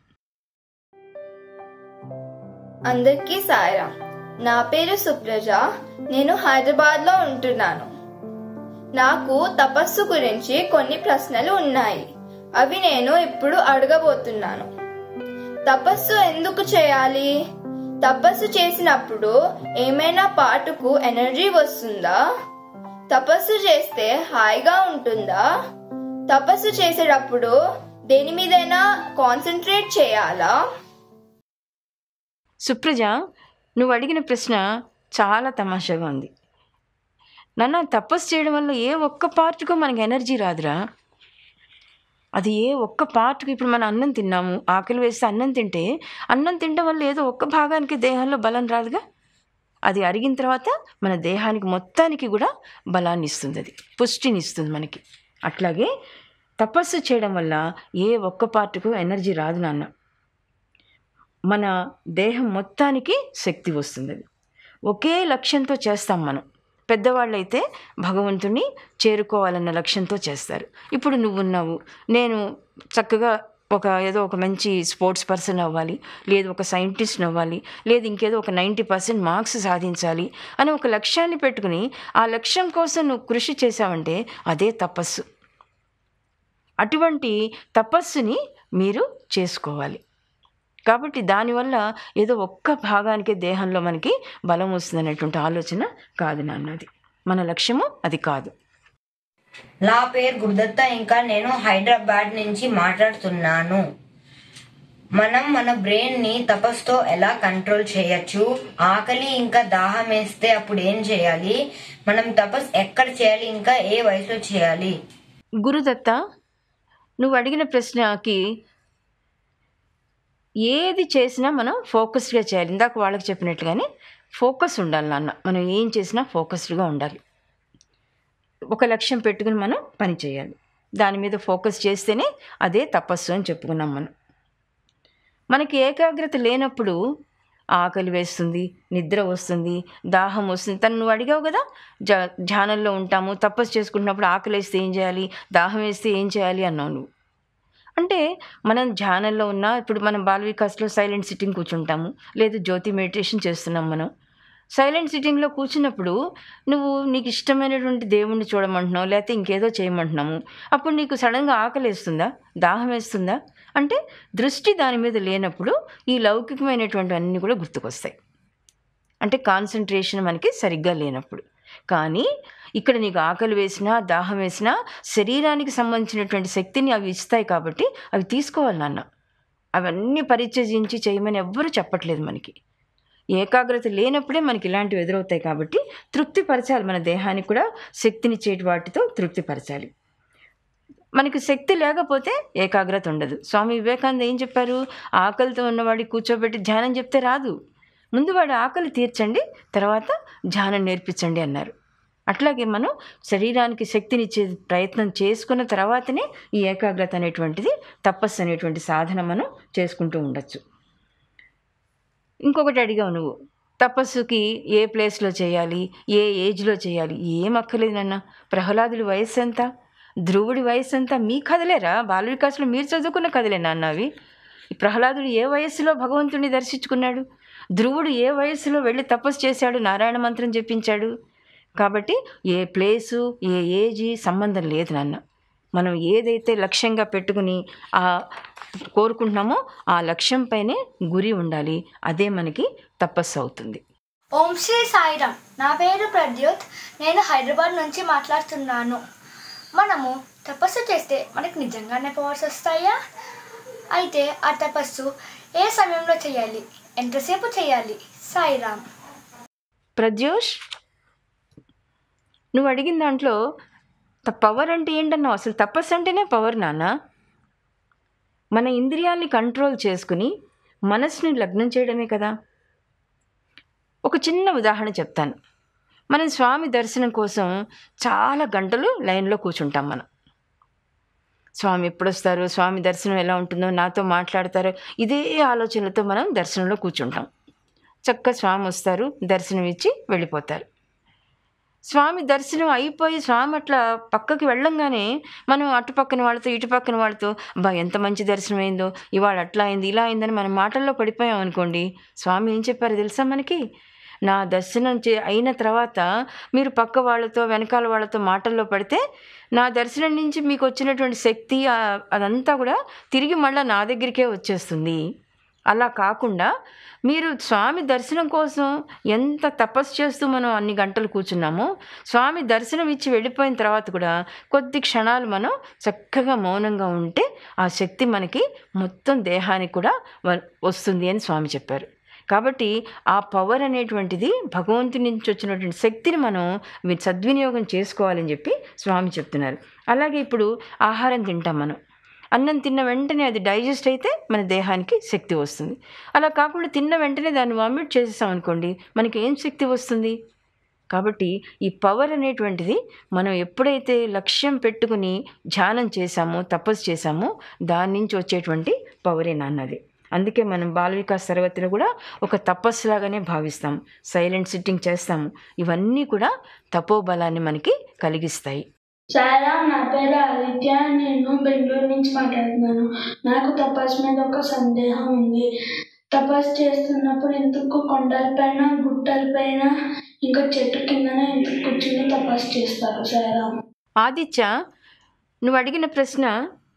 అందరికీ సాయిరాం నా పేరు సుప్రజ నేను హైదరాబాద్లో ఉంటున్నాను నాకు తపస్సు గురించి కొన్ని ప్రశ్నలు ఉన్నాయి అవి నేను ఇప్పుడు అడగబోతున్నాను తపస్సు ఎందుకు చేయాలి తపస్సు చేసినప్పుడు ఏమైనా పాటుకు ఎనర్జీ వస్తుందా తపస్సు చేస్తే హాయిగా ఉంటుందా తపస్సు చేసేటప్పుడు దేని మీదైనా కాన్సన్ట్రేట్ చేయాలా సుప్రజ నువ్వు అడిగిన ప్రశ్న చాలా తమాషాగా ఉంది నాన్న తపస్సు చేయడం వల్ల ఏ ఒక్క పార్ట్కు మనకి ఎనర్జీ రాదురా అది ఏ ఒక్క పార్ట్కి ఇప్పుడు మనం అన్నం తిన్నాము ఆకలి వేస్తే అన్నం తింటే అన్నం తినడం వల్ల ఏదో ఒక్క భాగానికి దేహంలో బలం రాదుగా అది అరిగిన తర్వాత మన దేహానికి మొత్తానికి కూడా బలాన్ని ఇస్తుంది అది పుష్టిని ఇస్తుంది మనకి అట్లాగే తపస్సు చేయడం వల్ల ఏ ఒక్క పార్ట్కు ఎనర్జీ రాదు నాన్న మన దేహం మొత్తానికి శక్తి వస్తుంది అది ఒకే లక్ష్యంతో చేస్తాం మనం పెద్దవాళ్ళైతే భగవంతుని చేరుకోవాలన్న లక్ష్యంతో చేస్తారు ఇప్పుడు నువ్వు ఉన్నావు నేను చక్కగా ఒక ఏదో ఒక మంచి స్పోర్ట్స్ పర్సన్ అవ్వాలి లేదు ఒక సైంటిస్ట్ అవ్వాలి లేదు ఇంకేదో ఒక నైంటీ పర్సెంట్ మార్క్స్ సాధించాలి అని ఒక లక్ష్యాన్ని పెట్టుకుని ఆ లక్ష్యం కోసం నువ్వు కృషి చేసావంటే అదే తపస్సు అటువంటి తపస్సుని మీరు చేసుకోవాలి కాబట్టి దానివల్ల ఏదో ఒక్క భాగానికి దేహంలో మనకి బలం వస్తుంది అనేటువంటి ఆలోచన కాదు నాన్నది మన లక్ష్యము అది కాదు నా పేరు గురుదత్త ఇంకా నేను హైదరాబాద్ నుంచి మాట్లాడుతున్నాను మనం మన బ్రెయిన్ ని తపస్తో ఎలా కంట్రోల్ చేయొచ్చు ఆకలి ఇంకా దాహం వేస్తే అప్పుడు ఏం చేయాలి మనం తపస్ ఎక్కడ చేయాలి ఇంకా ఏ వయసులో చేయాలి గురుదత్త నువ్వు అడిగిన ప్రశ్నకి ఏది చేసినా మనం ఫోకస్డ్గా చేయాలి ఇందాక వాళ్ళకి చెప్పినట్టుగానే ఫోకస్ ఉండాలి నాన్న మనం ఏం చేసినా ఫోకస్డ్గా ఉండాలి ఒక లక్ష్యం పెట్టుకుని మనం పని చేయాలి దాని మీద ఫోకస్ చేస్తేనే అదే తపస్సు అని చెప్పుకున్నాం మనం మనకి ఏకాగ్రత లేనప్పుడు ఆకలి వేస్తుంది నిద్ర వస్తుంది దాహం వస్తుంది తను నువ్వు అడిగావు కదా జ ధ్యానంలో ఉంటాము తపస్సు చేసుకుంటున్నప్పుడు ఆకలి వేస్తే ఏం చేయాలి దాహం వేస్తే ఏం చేయాలి అన్నావు నువ్వు అంటే మనం ధ్యానంలో ఉన్న ఇప్పుడు మనం బాల వికాస్లో సైలెంట్ సిట్టింగ్ కూర్చుంటాము లేదు జ్యోతి మెడిటేషన్ చేస్తున్నాం మనం సైలెంట్ సిట్టింగ్లో కూర్చున్నప్పుడు నువ్వు నీకు ఇష్టమైనటువంటి దేవుణ్ణి చూడమంటున్నావు లేకపోతే ఇంకేదో చేయమంటున్నాము అప్పుడు నీకు సడన్గా ఆకలి వేస్తుందా దాహం వేస్తుందా అంటే దృష్టి దాని మీద లేనప్పుడు ఈ లౌకికమైనటువంటి అన్నీ కూడా గుర్తుకొస్తాయి అంటే కాన్సన్ట్రేషన్ మనకి సరిగ్గా లేనప్పుడు కానీ ఇక్కడ నీకు ఆకలి వేసినా దాహం వేసినా శరీరానికి సంబంధించినటువంటి శక్తిని అవి ఇస్తాయి కాబట్టి అవి తీసుకోవాలి నాన్న అవన్నీ పరిచయించి చేయమని ఎవ్వరూ చెప్పట్లేదు మనకి ఏకాగ్రత లేనప్పుడే మనకి ఇలాంటివి ఎదురవుతాయి కాబట్టి తృప్తిపరచాలి మన దేహానికి కూడా శక్తినిచ్చేటి వాటితో తృప్తిపరచాలి మనకి శక్తి లేకపోతే ఏకాగ్రత ఉండదు స్వామి వివేకానంద ఏం చెప్పారు ఆకలితో ఉన్నవాడికి కూర్చోబెట్టి ధ్యానం చెప్తే రాదు ముందు వాడి ఆకలి తీర్చండి తర్వాత ధ్యానం నేర్పించండి అన్నారు అట్లాగే మనం శరీరానికి శక్తినిచ్చే ప్రయత్నం చేసుకున్న తర్వాతనే ఈ ఏకాగ్రత అనేటువంటిది తపస్సు అనేటువంటి సాధన మనం చేసుకుంటూ ఉండొచ్చు ఇంకొకటి అడిగావు నువ్వు తపస్సుకి ఏ ప్లేస్లో చేయాలి ఏ ఏజ్లో చేయాలి ఏం అక్కర్లేదు నాన్న ప్రహ్లాదుడి వయస్సు ఎంత ధ్రువుడి వయస్సు ఎంత మీ కథలేరా బాల వికాస్లో మీరు చదువుకున్న కథలే నాన్న అవి ఈ ప్రహ్లాదుడు ఏ వయస్సులో భగవంతుడిని దర్శించుకున్నాడు ధ్రువుడు ఏ వయస్సులో వెళ్ళి తపస్సు చేశాడు నారాయణ మంత్రం చెప్పించాడు కాబట్టి ఏ ప్లేసు ఏ ఏజీ సంబంధం లేదు నాన్న మనం ఏదైతే లక్ష్యంగా పెట్టుకుని ఆ కోరుకుంటున్నామో ఆ లక్ష్యంపైనే గురి ఉండాలి అదే మనకి తపస్సు అవుతుంది ఓం శ్రీ సాయిరామ్ నా పేరు ప్రద్యుత్ నేను హైదరాబాద్ నుంచి మాట్లాడుతున్నాను మనము తపస్సు చేస్తే మనకు నిజంగానే పవర్స్ వస్తాయా అయితే ఆ తపస్సు ఏ సమయంలో చేయాలి ఎంతసేపు చేయాలి సాయిరామ్ ప్రద్యోష్ నువ్వు అడిగిన దాంట్లో పవర్ అంటే ఏంటన్నావు అసలు తపస్సు అంటేనే పవర్ నాన్న మన ఇంద్రియాల్ని కంట్రోల్ చేసుకుని మనసుని లగ్నం చేయడమే కదా ఒక చిన్న ఉదాహరణ చెప్తాను మనం స్వామి దర్శనం కోసం చాలా గంటలు లైన్లో కూర్చుంటాం మనం స్వామి ఎప్పుడు వస్తారు స్వామి దర్శనం ఎలా ఉంటుందో నాతో మాట్లాడతారో ఇదే ఆలోచనలతో మనం దర్శనంలో కూర్చుంటాం చక్క స్వామి వస్తారు దర్శనం ఇచ్చి వెళ్ళిపోతారు స్వామి దర్శనం అయిపోయి స్వామి అట్లా పక్కకి వెళ్ళంగానే మనం అటు పక్కన వాళ్ళతో ఇటు పక్కన వాళ్ళతో బా ఎంత మంచి దర్శనం అయిందో ఇవాళ అట్లా అయింది ఇలా అయిందని మన మాటల్లో పడిపోయాం అనుకోండి స్వామి ఏం చెప్పారు తెలుసా మనకి నా దర్శనం చే అయిన తర్వాత మీరు పక్క వాళ్ళతో వెనకాల వాళ్ళతో మాటల్లో పడితే నా దర్శనం నుంచి మీకు వచ్చినటువంటి శక్తి ఆ- అదంతా కూడా తిరిగి మళ్ళీ నా దగ్గరికే వచ్చేస్తుంది అలా కాకుండా మీరు స్వామి దర్శనం కోసం ఎంత తపస్సు చేస్తూ మనం అన్ని గంటలు కూర్చున్నామో స్వామి దర్శనం ఇచ్చి వెళ్ళిపోయిన తర్వాత కూడా కొద్ది క్షణాలు మనం చక్కగా మౌనంగా ఉంటే ఆ శక్తి మనకి మొత్తం దేహానికి కూడా వ- వస్తుంది అని స్వామి చెప్పారు కాబట్టి ఆ పవర్ అనేటువంటిది భగవంతుని నుంచి వచ్చినటువంటి శక్తిని మనం మీరు సద్వినియోగం చేసుకోవాలని చెప్పి స్వామి చెప్తున్నారు అలాగే ఇప్పుడు ఆహారం తింటాం మనం అన్నం తిన్న వెంటనే అది డైజెస్ట్ అయితే మన దేహానికి శక్తి వస్తుంది అలా కాకుండా తిన్న వెంటనే దాన్ని వామిట్ చేసేసాం అనుకోండి మనకి ఏం శక్తి వస్తుంది కాబట్టి ఈ పవర్ అనేటువంటిది మనం ఎప్పుడైతే లక్ష్యం పెట్టుకుని ధ్యానం చేశామో తపస్సు చేశామో దాని నుంచి వచ్చేటువంటి పవరే నాన్నది అందుకే మనం బాల వికాస్ తరగతిలో కూడా ఒక తపస్సులాగానే భావిస్తాం సైలెంట్ సిట్టింగ్ చేస్తాము ఇవన్నీ కూడా తపోబలాన్ని మనకి కలిగిస్తాయి సాయిరామ్ నా పేరు ఆదిత్య నేను బెంగళూరు నుంచి మాట్లాడుతున్నాను నాకు తపస్సు మీద ఒక సందేహం ఉంది తపస్సు చేస్తున్నప్పుడు ఎందుకు కొండలపైన గుట్టలపైన ఇంకా చెట్టు కిందన ఎందుకు కూర్చుని తపస్సు చేస్తారు సాయిరామ్ ఆదిత్య నువ్వు అడిగిన ప్రశ్న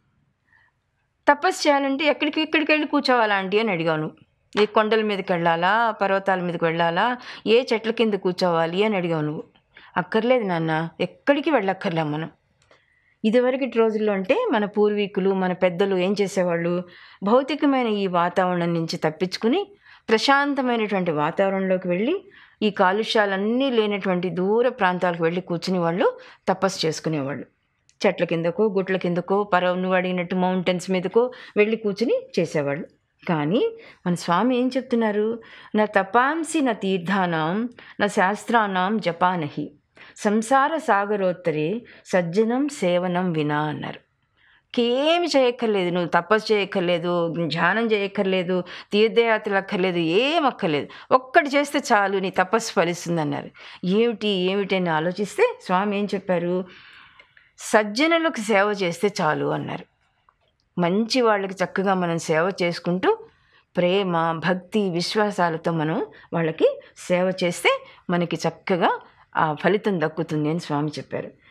తపస్సు చేయాలంటే ఎక్కడికి ఎక్కడికి వెళ్ళి కూర్చోవాలా ఆంటీ అని అడిగాను ఏ కొండల మీదకి వెళ్ళాలా పర్వతాల మీదకి వెళ్ళాలా ఏ చెట్ల కింద కూర్చోవాలి అని అడిగావు నువ్వు అక్కర్లేదు నాన్న ఎక్కడికి వెళ్ళక్కర్లే మనం ఇదివరకటి రోజుల్లో అంటే మన పూర్వీకులు మన పెద్దలు ఏం చేసేవాళ్ళు భౌతికమైన ఈ వాతావరణం నుంచి తప్పించుకుని ప్రశాంతమైనటువంటి వాతావరణంలోకి వెళ్ళి ఈ కాలుష్యాలన్నీ లేనటువంటి దూర ప్రాంతాలకు వెళ్ళి కూర్చుని వాళ్ళు తపస్సు చేసుకునేవాళ్ళు చెట్ల కిందకో గుట్ల కిందకో పరవ నువ్వు అడిగినట్టు మౌంటైన్స్ మీదకో వెళ్ళి కూర్చుని చేసేవాళ్ళు కానీ మన స్వామి ఏం చెప్తున్నారు నా తపాంసి నా తీర్థానాం నా శాస్త్రానాం జపానహి సంసార సాగరోత్తరే సజ్జనం సేవనం వినా అన్నారు ఏమి చేయక్కర్లేదు నువ్వు తపస్సు చేయక్కర్లేదు ధ్యానం చేయక్కర్లేదు తీర్థయాత్రలు అక్కర్లేదు ఏం అక్కర్లేదు ఒక్కటి చేస్తే చాలు నీ తపస్సు ఫలిస్తుంది అన్నారు ఏమిటి ఏమిటి అని ఆలోచిస్తే స్వామి ఏం చెప్పారు సజ్జనులకు సేవ చేస్తే చాలు అన్నారు మంచి వాళ్ళకి చక్కగా మనం సేవ చేసుకుంటూ ప్రేమ భక్తి విశ్వాసాలతో మనం వాళ్ళకి సేవ చేస్తే మనకి చక్కగా ఆ ఫలితం దక్కుతుంది అని స్వామి చెప్పారు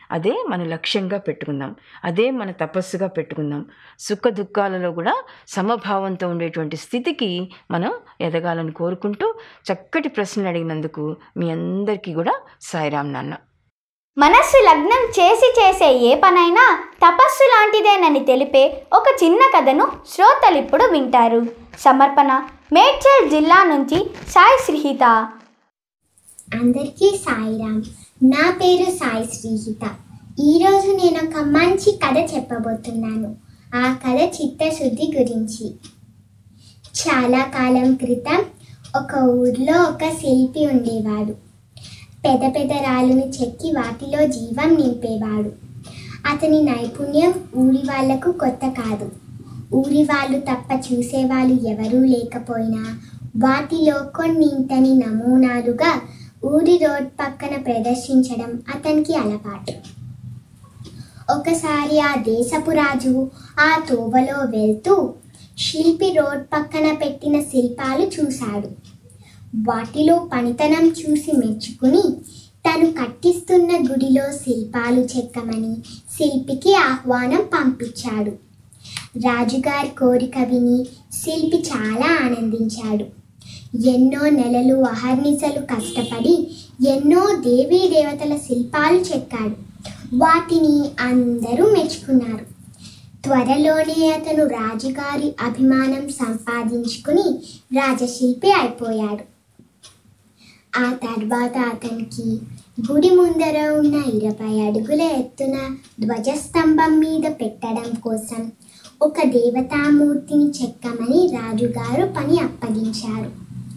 అదే మన లక్ష్యంగా పెట్టుకుందాం అదే మన తపస్సుగా పెట్టుకుందాం సుఖ దుఃఖాలలో కూడా సమభావంతో ఉండేటువంటి స్థితికి మనం ఎదగాలని కోరుకుంటూ చక్కటి ప్రశ్నలు అడిగినందుకు మీ అందరికీ కూడా సాయిరామ్ నాన్న మనస్సు లగ్నం చేసి చేసే ఏ పనైనా తపస్సు లాంటిదేనని తెలిపే ఒక చిన్న కథను శ్రోతలిప్పుడు వింటారు సమర్పణ మేడ్చల్ జిల్లా నుంచి సాయి శ్రీహిత అందరికీ సాయిరామ్ నా పేరు సాయి శ్రీహిత ఈరోజు నేను ఒక మంచి కథ చెప్పబోతున్నాను ఆ కథ చిత్తశుద్ధి గురించి చాలా కాలం క్రితం ఒక ఊర్లో ఒక శిల్పి ఉండేవాడు పెద్ద పెద్ద రాళ్ళను చెక్కి వాటిలో జీవం నింపేవాడు అతని నైపుణ్యం ఊరి వాళ్లకు కొత్త కాదు ఊరి వాళ్ళు తప్ప చూసేవాళ్ళు ఎవరూ లేకపోయినా వాటిలో కొన్నింతని నమూనాలుగా ఊరి రోడ్ పక్కన ప్రదర్శించడం అతనికి అలవాటు ఒకసారి ఆ దేశపు రాజు ఆ తోవలో వెళ్తూ శిల్పి రోడ్ పక్కన పెట్టిన శిల్పాలు చూశాడు వాటిలో పనితనం చూసి మెచ్చుకుని తను కట్టిస్తున్న గుడిలో శిల్పాలు చెక్కమని శిల్పికి ఆహ్వానం పంపించాడు రాజుగారి కోరిక విని శిల్పి చాలా ఆనందించాడు ఎన్నో నెలలు అహర్నిశలు కష్టపడి ఎన్నో దేవీ దేవతల శిల్పాలు చెక్కాడు వాటిని అందరూ మెచ్చుకున్నారు త్వరలోనే అతను రాజుగారి అభిమానం సంపాదించుకుని రాజశిల్పి అయిపోయాడు ఆ తర్వాత అతనికి గుడి ముందర ఉన్న ఇరవై అడుగుల ఎత్తున ధ్వజస్తంభం మీద పెట్టడం కోసం ఒక దేవతామూర్తిని చెక్కమని రాజుగారు పని అప్పగించారు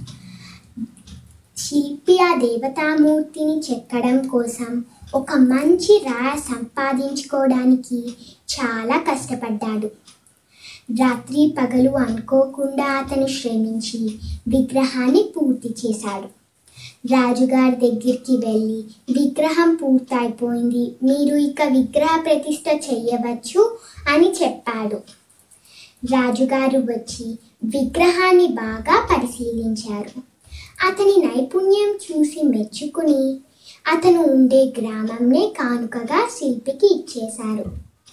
శిల్పి ఆ దేవతామూర్తిని చెక్కడం కోసం ఒక మంచి రాయ సంపాదించుకోవడానికి చాలా కష్టపడ్డాడు రాత్రి పగలు అనుకోకుండా అతను శ్రమించి విగ్రహాన్ని పూర్తి చేశాడు రాజుగారి దగ్గరికి వెళ్ళి విగ్రహం పూర్తయిపోయింది మీరు ఇక విగ్రహ ప్రతిష్ట చెయ్యవచ్చు అని చెప్పాడు రాజుగారు వచ్చి విగ్రహాన్ని బాగా పరిశీలించారు అతని నైపుణ్యం చూసి మెచ్చుకుని అతను ఉండే గ్రామంనే కానుకగా శిల్పికి ఇచ్చేశారు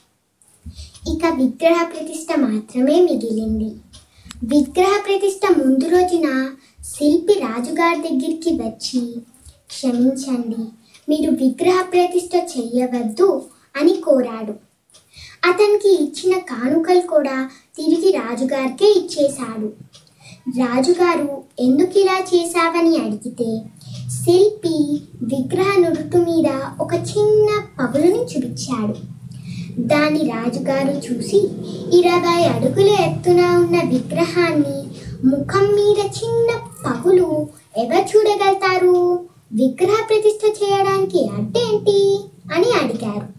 ఇక విగ్రహ ప్రతిష్ట మాత్రమే మిగిలింది విగ్రహ ప్రతిష్ట ముందు రోజున శిల్పి రాజుగారి దగ్గరికి వచ్చి క్షమించండి మీరు విగ్రహ ప్రతిష్ట చెయ్యవద్దు అని కోరాడు అతనికి ఇచ్చిన కానుకలు కూడా తిరిగి రాజుగారికే ఇచ్చేశాడు రాజుగారు ఎందుకు ఇలా చేశావని అడిగితే శిల్పి విగ్రహ నురుటు మీద ఒక చిన్న పగులుని చూపించాడు దాని రాజుగారు చూసి ఇరవై అడుగుల ఎత్తున ఉన్న విగ్రహాన్ని ముఖం మీద చిన్న పగులు ఎవరు చూడగలుగుతారు విగ్రహ ప్రతిష్ఠ చేయడానికి అడ్డేంటి అని అడిగారు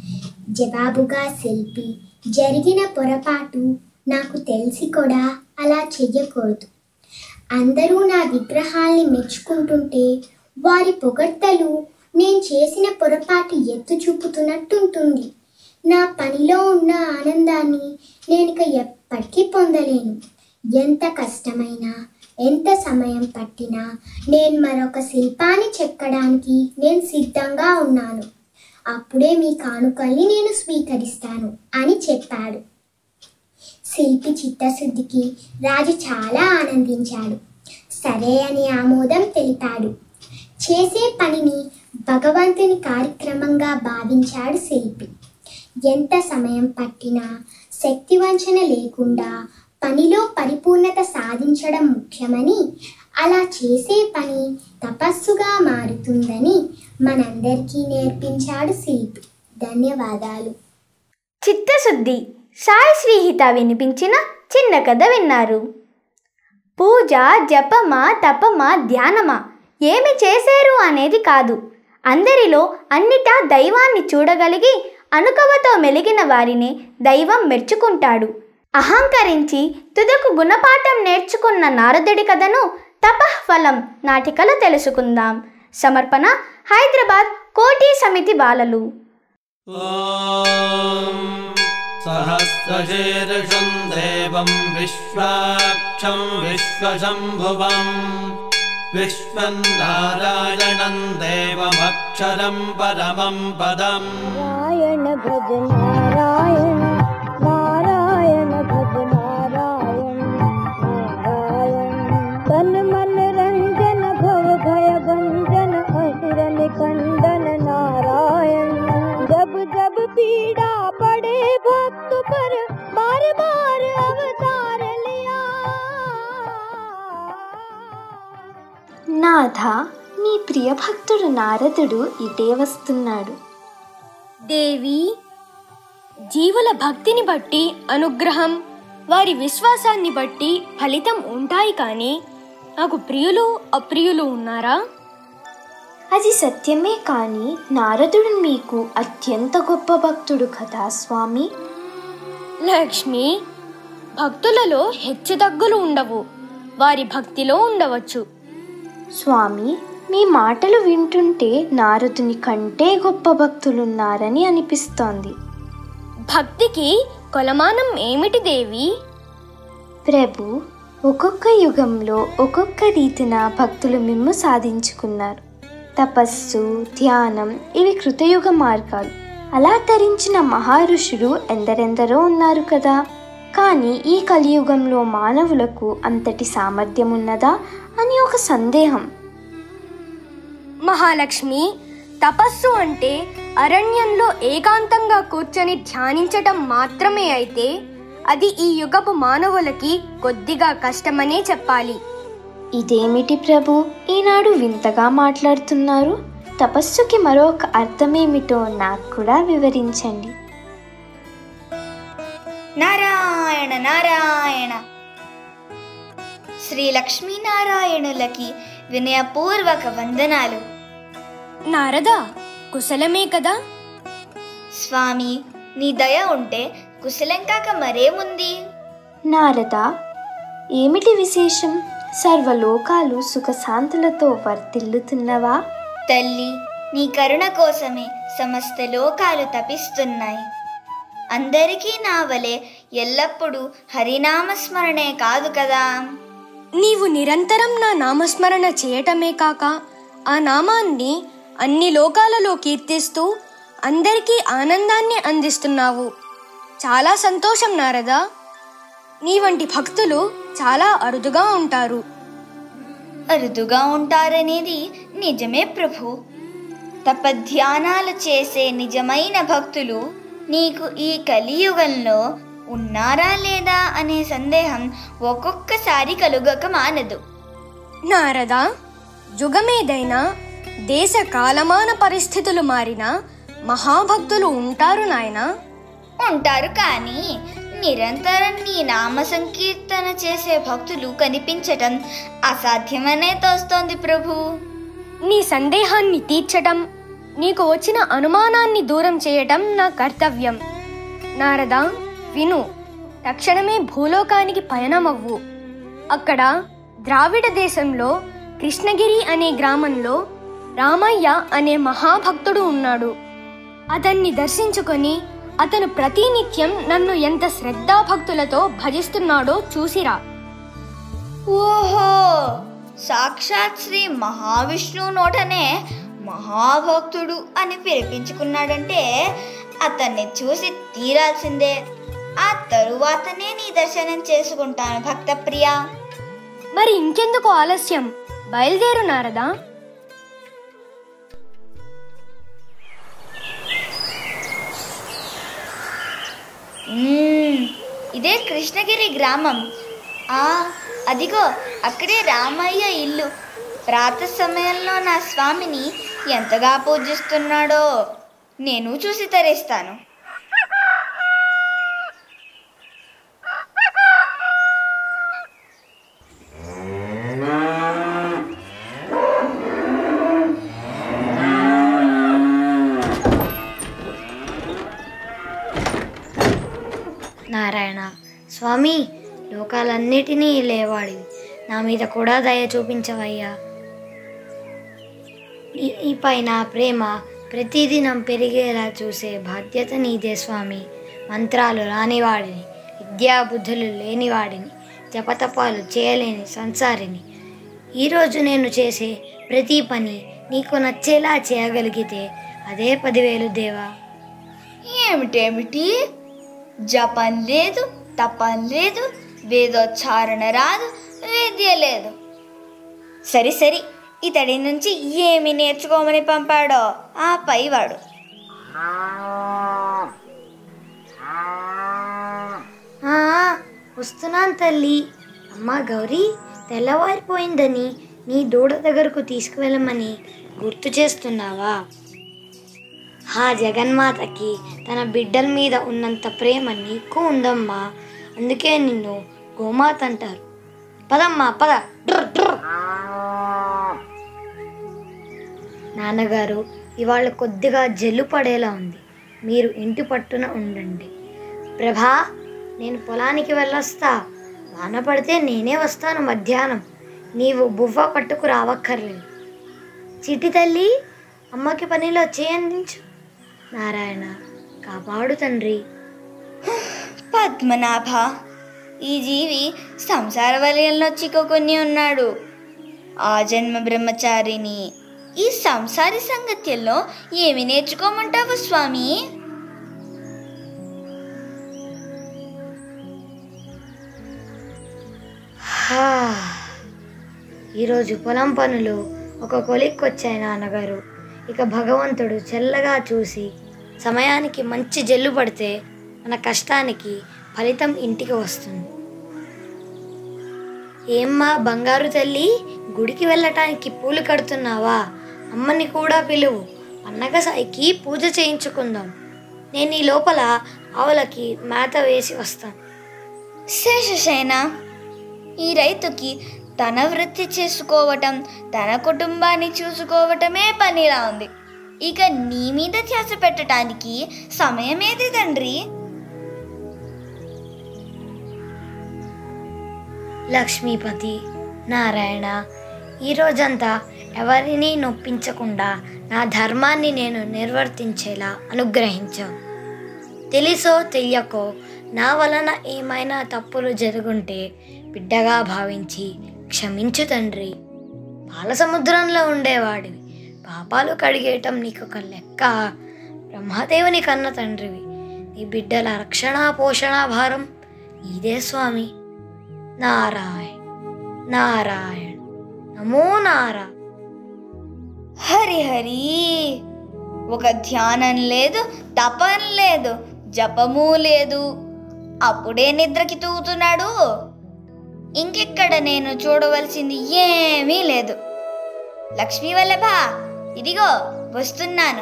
జవాబుగా శిల్పి జరిగిన పొరపాటు నాకు తెలిసి కూడా అలా చెయ్యకూడదు అందరూ నా విగ్రహాల్ని మెచ్చుకుంటుంటే వారి పొగడ్తలు నేను చేసిన పొరపాటు ఎత్తు చూపుతున్నట్టుంటుంది నా పనిలో ఉన్న ఆనందాన్ని నేను ఇక ఎప్పటికీ పొందలేను ఎంత కష్టమైనా ఎంత సమయం పట్టినా నేను మరొక శిల్పాన్ని చెక్కడానికి నేను సిద్ధంగా ఉన్నాను అప్పుడే మీ కానుకల్ని నేను స్వీకరిస్తాను అని చెప్పాడు శిల్పి చిత్తశుద్ధికి రాజు చాలా ఆనందించాడు సరే అని ఆమోదం తెలిపాడు చేసే పనిని భగవంతుని కార్యక్రమంగా భావించాడు శిల్పి ఎంత సమయం పట్టినా శక్తి వంచన లేకుండా పనిలో పరిపూర్ణత సాధించడం ముఖ్యమని అలా చేసే పని తపస్సుగా మారుతుందని మనందరికీ నేర్పించాడు శిల్పి ధన్యవాదాలు చిత్తశుద్ధి సాయి శ్రీహిత వినిపించిన చిన్న కథ విన్నారు పూజ జపమా తపమా ధ్యానమా ఏమి చేశారు అనేది కాదు అందరిలో అన్నిటా దైవాన్ని చూడగలిగి అనుకవతో మెలిగిన వారిని దైవం మెచ్చుకుంటాడు అహంకరించి తుదకు గుణపాఠం నేర్చుకున్న నారదుడి కథను తపఃఫలం నాటికలో తెలుసుకుందాం సమర్పణ హైదరాబాద్ కోటి సమితి బాలలు सहस्रशीर्षम् देवम् विश्वाक्षम् विश्वशम्भुवम् विश्वन्नारायणं देवमक्षरं परमं पदम् नारायण भज नारायण नारायण भज नारायण नारायण तन मन रंजन भव भय भंजन असुर निकंदन नारायण जब जब पीड़ा पड़े भक्त पर बार बार अवतार लिया నాథ నీ ప్రియ భక్తుడు నారదుడు ఇటే వస్తున్నాడు దేవి జీవుల భక్తిని బట్టి అనుగ్రహం వారి విశ్వాసాన్ని బట్టి ఫలితం ఉంటాయి కానీ నాకు ప్రియులు అప్రియులు ఉన్నారా అది సత్యమే కాని నారదుడు మీకు అత్యంత గొప్ప భక్తుడు కదా స్వామి లక్ష్మి భక్తులలో హెచ్చుతగ్గులు ఉండవు వారి భక్తిలో ఉండవచ్చు స్వామి మీ మాటలు వింటుంటే నారదుని కంటే గొప్ప భక్తులున్నారని అనిపిస్తోంది భక్తికి కొలమానం ఏమిటి దేవి ప్రభు ఒక్కొక్క యుగంలో ఒక్కొక్క రీతిన భక్తులు మిమ్ము సాధించుకున్నారు తపస్సు ధ్యానం ఇవి కృతయుగ మార్గాలు అలా తరించిన మహారుషులు ఎందరెందరో ఉన్నారు కదా కానీ ఈ కలియుగంలో మానవులకు అంతటి సామర్థ్యం ఉన్నదా అని ఒక సందేహం మహాలక్ష్మి తపస్సు అంటే అరణ్యంలో ఏకాంతంగా కూర్చొని ధ్యానించటం మాత్రమే అయితే అది ఈ యుగపు మానవులకి కొద్దిగా కష్టమనే చెప్పాలి ఇదేమిటి ప్రభు ఈనాడు వింతగా మాట్లాడుతున్నారు తపస్సుకి మరొక అర్థమేమిటో నాకు కూడా వివరించండి నారాయణ నారాయణ శ్రీ లక్ష్మీనారాయణులకి వినయపూర్వక వందనాలు నారదా కుశలమే కదా స్వామి నీ దయ ఉంటే కుశలం కాక మరేముంది నారద ఏమిటి విశేషం సర్వలోకాలు సుఖశాంతులతో వర్తిల్లుతున్నవా తల్లి నీ కరుణ కోసమే సమస్త లోకాలు తపిస్తున్నాయి అందరికీ నా వలె ఎల్లప్పుడూ హరినామస్మరణే కాదు కదా నీవు నిరంతరం నా నామస్మరణ చేయటమే కాక ఆ నామాన్ని అన్ని లోకాలలో కీర్తిస్తూ అందరికీ ఆనందాన్ని అందిస్తున్నావు చాలా సంతోషం నారదా నీ వంటి భక్తులు చాలా అరుదుగా ఉంటారు అరుదుగా ఉంటారనేది నిజమే ప్రభు తపధ్యానాలు చేసే నిజమైన భక్తులు నీకు ఈ కలియుగంలో ఉన్నారా లేదా అనే సందేహం ఒక్కొక్కసారి కలుగక మానదు నారదా యుగమేదైనా దేశ కాలమాన పరిస్థితులు మారినా మహాభక్తులు ఉంటారు నాయనా ఉంటారు కానీ నిరంతరం నీ నామ సంకీర్తన చేసే భక్తులు కనిపించటం అసాధ్యమనే తోస్తోంది ప్రభు నీ సందేహాన్ని తీర్చటం నీకు వచ్చిన అనుమానాన్ని దూరం చేయటం నా కర్తవ్యం నారదా విను తక్షణమే భూలోకానికి పయనమవ్వు అక్కడ ద్రావిడ దేశంలో కృష్ణగిరి అనే గ్రామంలో రామయ్య అనే మహాభక్తుడు ఉన్నాడు అతన్ని దర్శించుకొని అతను ప్రతినిత్యం నన్ను ఎంత శ్రద్ధాభక్తులతో భజిస్తున్నాడో చూసిరా ఓహో సాక్షాత్ శ్రీ మహావిష్ణువు నోటనే మహాభక్తుడు అని పిలిపించుకున్నాడంటే అతన్ని చూసి తీరాల్సిందే ఆ తరువాతనే నీ దర్శనం చేసుకుంటాను భక్త ప్రియా మరి ఇంకెందుకు ఆలస్యం బయలుదేరు నారదా మ్మ్, ఇదే కృష్ణగిరి గ్రామం ఆ అదిగో అక్కడే రామయ్య ఇల్లు ప్రాతः సమయంలో నా స్వామిని ఎంతగా పూజిస్తున్నాడో నేను చూసి తరిస్తాను నారాయణ స్వామి లోకాలన్నిటినీ లేవాడివి నా మీద కూడా దయ చూపించవయ్యా నీ- నీపై నా ప్రేమ ప్రతిదినం పెరిగేలా చూసే బాధ్యత నీదే స్వామి మంత్రాలు రానివాడిని విద్యా బుద్ధులు లేనివాడిని జపతపాలు చేయలేని సంసారిని ఈరోజు నేను చేసే ప్రతి పని నీకు నచ్చేలా చేయగలిగితే అదే పదివేలు దేవా ఏమిటేమిటి జపం లేదు తపం లేదు వేదోచ్చారణ రాదు విద్య లేదు సరి సరి ఇతడి నుంచి ఏమి నేర్చుకోమని పంపాడో ఆ పైవాడు ఆ, వస్తున్నాను తల్లి అమ్మా గౌరీ తెల్లవారిపోయిందని నీ దూడ దగ్గరకు తీసుకువెళ్ళమని గుర్తు చేస్తున్నావా ఆ జగన్మాతకి తన బిడ్డల మీద ఉన్నంత ప్రేమ నీకు ఉందమ్మా అందుకే నిన్ను గోమాత అంటారు పదమ్మా పద డ్రు, డ్రు. నాన్నగారు ఇవాళ కొద్దిగా జల్లు పడేలా ఉంది మీరు ఇంటి పట్టున ఉండండి ప్రభా నేను పొలానికి వెళ్ళొస్తా వాన పడితే నేనే వస్తాను మధ్యాహ్నం నీవు బువ్వ పట్టుకు రావక్కర్లేదు చిట్టి తల్లి అమ్మకి పనిలో చేయందించు నారాయణ కాపాడు తండ్రి పద్మనాభ ఈ జీవి సంసార వలయంలో చిక్కుకొని ఉన్నాడు ఆ జన్మ బ్రహ్మచారిని ఈ సంసారి సంగత్యంలో ఏమి నేర్చుకోమంటావు స్వామి హా. ఈరోజు పొలం పనులు ఒక కొలిక్కొచ్చాయి నాన్నగారు ఇక భగవంతుడు చల్లగా చూసి సమయానికి మంచి జల్లు పడితే మన కష్టానికి ఫలితం ఇంటికి వస్తుంది ఏమ్మా బంగారు తల్లి గుడికి వెళ్ళటానికి పూలు కడుతున్నావా అమ్మని కూడా పిలువు అన్నగ సాయికి పూజ చేయించుకుందాం నేను ఈ లోపల ఆవులకి మేత వేసి వస్తాను శేషసేన ఈ రైతుకి తన వృత్తి చేసుకోవటం తన కుటుంబాన్ని చూసుకోవటమే పనిలా ఉంది ఇక నీ మీద ధ్యాస పెట్టడానికి సమయమేది తండ్రి లక్ష్మీపతి నారాయణ ఈ రోజంతా ఎవరినీ నొప్పించకుండా నా ధర్మాన్ని నేను నిర్వర్తించేలా అనుగ్రహించావు తెలుసో తెలియకో నా వలన ఏమైనా తప్పులు జరుగుంటే బిడ్డగా భావించి క్షమించు తండ్రి పాల సముద్రంలో ఉండేవాడివి పాపాలు కడిగేయటం నీకు ఒక లెక్క బ్రహ్మదేవుని కన్న తండ్రివి నీ బిడ్డల రక్షణ పోషణ భారం నీదే స్వామి నారాయణ నారాయణ నమో నారా హరి హరి ఒక ధ్యానం లేదు తపం లేదు జపము లేదు అప్పుడే నిద్రకి తూగుతున్నాడు ఇంకెక్కడ నేను చూడవలసింది ఏమీ లేదు లక్ష్మీ వల్లభ ఇదిగో వస్తున్నాను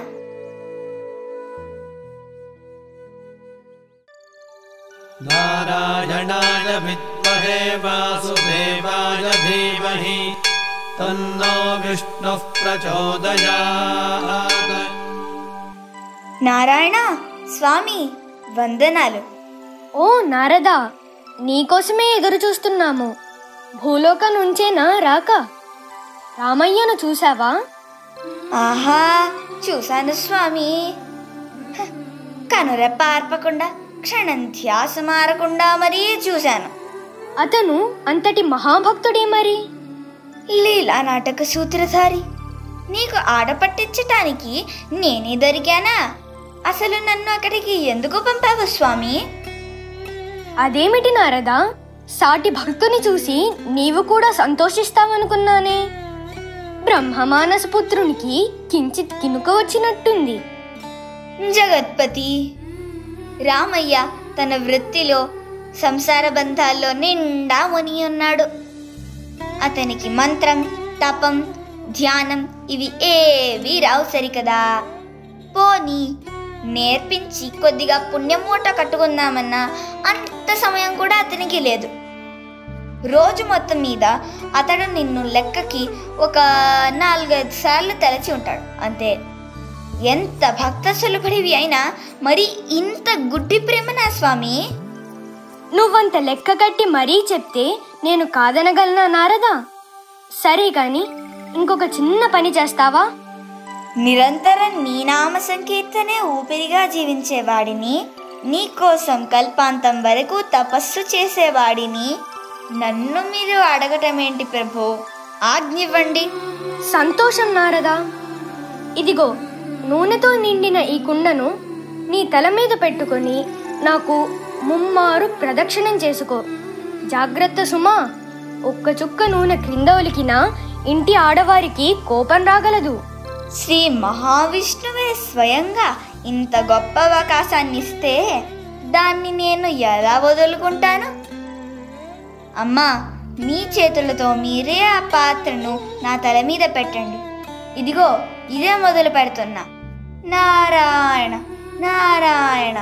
नारायणाय विद्महे वासुदेवाय धीमहि तन्नो विष्णुः प्रचोदयात् నారాయణ స్వామి వందనాలు ఓ నారదా నీకోసమే ఎదురు చూస్తున్నాము భూలోకం నుంచేనా రాక రామయ్యను చూసావా ఆహా చూశాను స్వామి హ, కనురెప్ప ఆర్పకుండా క్షణం ధ్యాస మారకుండా మరీ చూశాను అతను అంతటి మహాభక్తుడే మరి లీలా నాటక సూత్రధారి నీకు ఆట పట్టించటానికి నేనే దొరికానా అసలు నన్ను అక్కడికి ఎందుకు పంపావు స్వామి అదేమిటి నారదా సాటి భక్తుని చూసి నీవు కూడా సంతోషిస్తావనుకున్నానే బ్రహ్మమానస పుత్రునికి కించిత్ కినుక వచ్చినట్టుంది జగత్పతి రామయ్య తన వృత్తిలో సంసార బంధాల్లో నిండా ముని ఉన్నాడు అతనికి మంత్రం తపం ధ్యానం ఇవి ఏవి రావు సరికదా పోనీ నేర్పించి కొద్దిగా పుణ్యం మూట కట్టుకుందామన్నా అంత సమయం కూడా అతనికి లేదు రోజు మొత్తం మీద అతడు నిన్ను లెక్కకి ఒక నాలుగైదు సార్లు తలచి ఉంటాడు అంతే ఎంత భక్త సులభడివి అయినా మరి ఇంత గుడ్డి ప్రేమ నా స్వామి నువ్వంత లెక్క కట్టి మరీ చెప్తే నేను కాదనగలనా నారదా సరే కాని ఇంకొక చిన్న పని చేస్తావా నిరంతరం నీ నామ సంకీర్తనే ఊపిరిగా జీవించేవాడిని నీ కోసం కల్పాంతం వరకు తపస్సు చేసేవాడిని నన్ను మీరు అడగటమేంటి ప్రభు ఆజ్ఞివ్వండి సంతోషం నారదా ఇదిగో నూనెతో నిండిన ఈ కుండను నీ తల మీద పెట్టుకొని నాకు ముమ్మారు ప్రదక్షిణం చేసుకో జాగ్రత్త సుమా ఒక్క చుక్క నూనె క్రింద ఒలికినా ఇంటి ఆడవారికి కోపం రాగలదు శ్రీ మహావిష్ణువే స్వయంగా ఇంత గొప్ప అవకాశాన్ని ఇస్తే దాన్ని నేను ఎలా వదులుకుంటాను అమ్మా మీ చేతులతో మీరే ఆ పాత్రను నా తల మీద పెట్టండి ఇదిగో ఇదే మొదలు పెడుతున్నా నారాయణ నారాయణ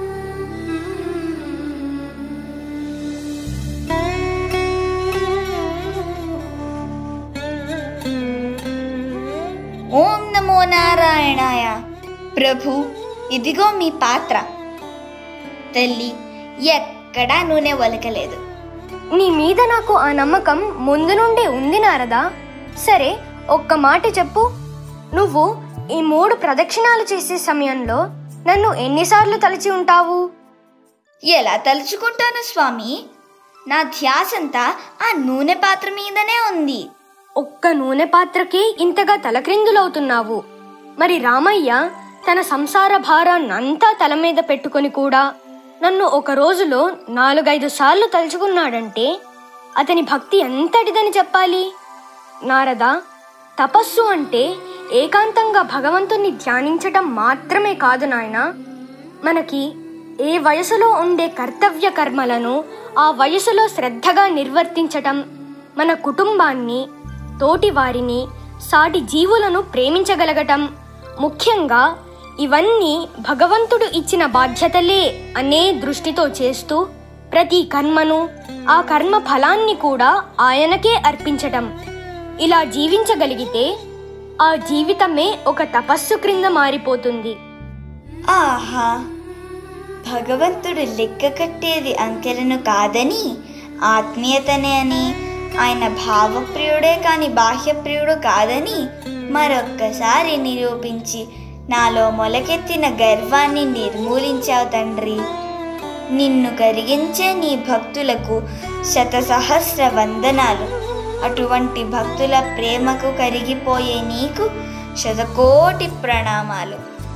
ఓం నమో నారాయణాయ ప్రభు ఇదిగో మీ పాత్ర తల్లి ఎక్కడా నూనె ఒలకలేదు నీ మీద నాకు ఆ నమ్మకం ముందు నుండి ఉంది నారదా సరే ఒక్క మాట చెప్పు నువ్వు ఈ మూడు ప్రదక్షిణాలు చేసే సమయంలో నన్ను ఎన్నిసార్లు తలచి ఉంటావు ఎలా తలుచుకుంటాను స్వామి నా ధ్యాసంతా ఆ నూనె పాత్ర మీదనే ఉంది ఒక్క నూనె పాత్రకే ఇంతగా తలక్రిందులవుతున్నావు మరి రామయ్య తన సంసార భారాన్నంతా తల మీద పెట్టుకొని కూడా నన్ను ఒక రోజులో నాలుగైదు సార్లు తలుచుకున్నాడంటే అతని భక్తి ఎంతటిదని చెప్పాలి నారదా తపస్సు అంటే ఏకాంతంగా భగవంతుణ్ణి ధ్యానించటం మాత్రమే కాదు నాయన మనకి ఏ వయసులో ఉండే కర్తవ్య కర్మలను ఆ వయసులో శ్రద్ధగా నిర్వర్తించటం మన కుటుంబాన్ని తోటి వారిని సాటి జీవులను ప్రేమించగలగటం ముఖ్యంగా ఇవన్నీ భగవంతుడు ఇచ్చిన బాధ్యతలే అనే దృష్టితో చేస్తూ ప్రతి కర్మను ఆ కర్మ ఫలాన్ని కూడా ఆయనకే అర్పించటం ఇలా జీవించగలిగితే ఆ జీవితమే ఒక తపస్సు క్రింద మారిపోతుంది ఆహా భగవంతుడు లెక్క కట్టేది అంకెలను కాదని ఆత్మీయతనే అని ఆయన భావప్రియుడే కాని బాహ్యప్రియుడు కాదని మరొక్కసారి నిరూపించి నాలో మొలకెత్తిన గర్వాన్ని నిర్మూలించావు తండ్రి నిన్ను కరిగించే నీ భక్తులకు శతసహస్ర వందనాలు అటువంటి భక్తుల ప్రేమకు కరిగిపోయే నీకు శతకోటి ప్రణామాలు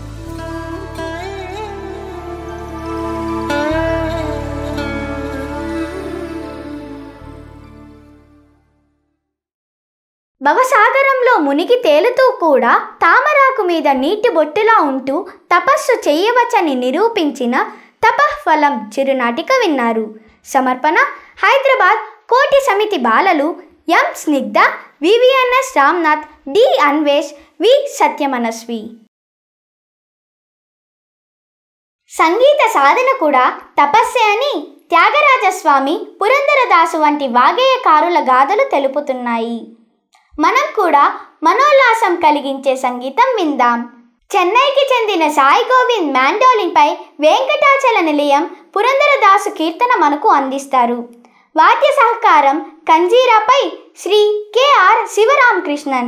భవసాగరంలో మునిగి తేలుతూ కూడా తామరాకు మీద నీటి బొట్టులా ఉంటూ తపస్సు చెయ్యవచ్చని నిరూపించిన తపఃఫలం చిరునాటిక విన్నారు సమర్పణ హైదరాబాద్ కోటి సమితి బాలలు M Snigdha VVNS Ramnath D Anvesh V Satyamanasvi సంగీత సాధన కూడా తపస్సే అని త్యాగరాజస్వామి పురందరదాసు వంటి వాగేయకారుల గాథలు తెలుపుతున్నాయి మనం కూడా మనోల్లాసం కలిగించే సంగీతం విందాం చెన్నైకి చెందిన సాయి గోవింద్ మ్యాండోలిన్పై వెంకటాచల నిలయం పురందరదాసు కీర్తన మనకు అందిస్తారు వాద్య సహకారం కంజీరాపై శ్రీ కెఆర్ శివరామకృష్ణన్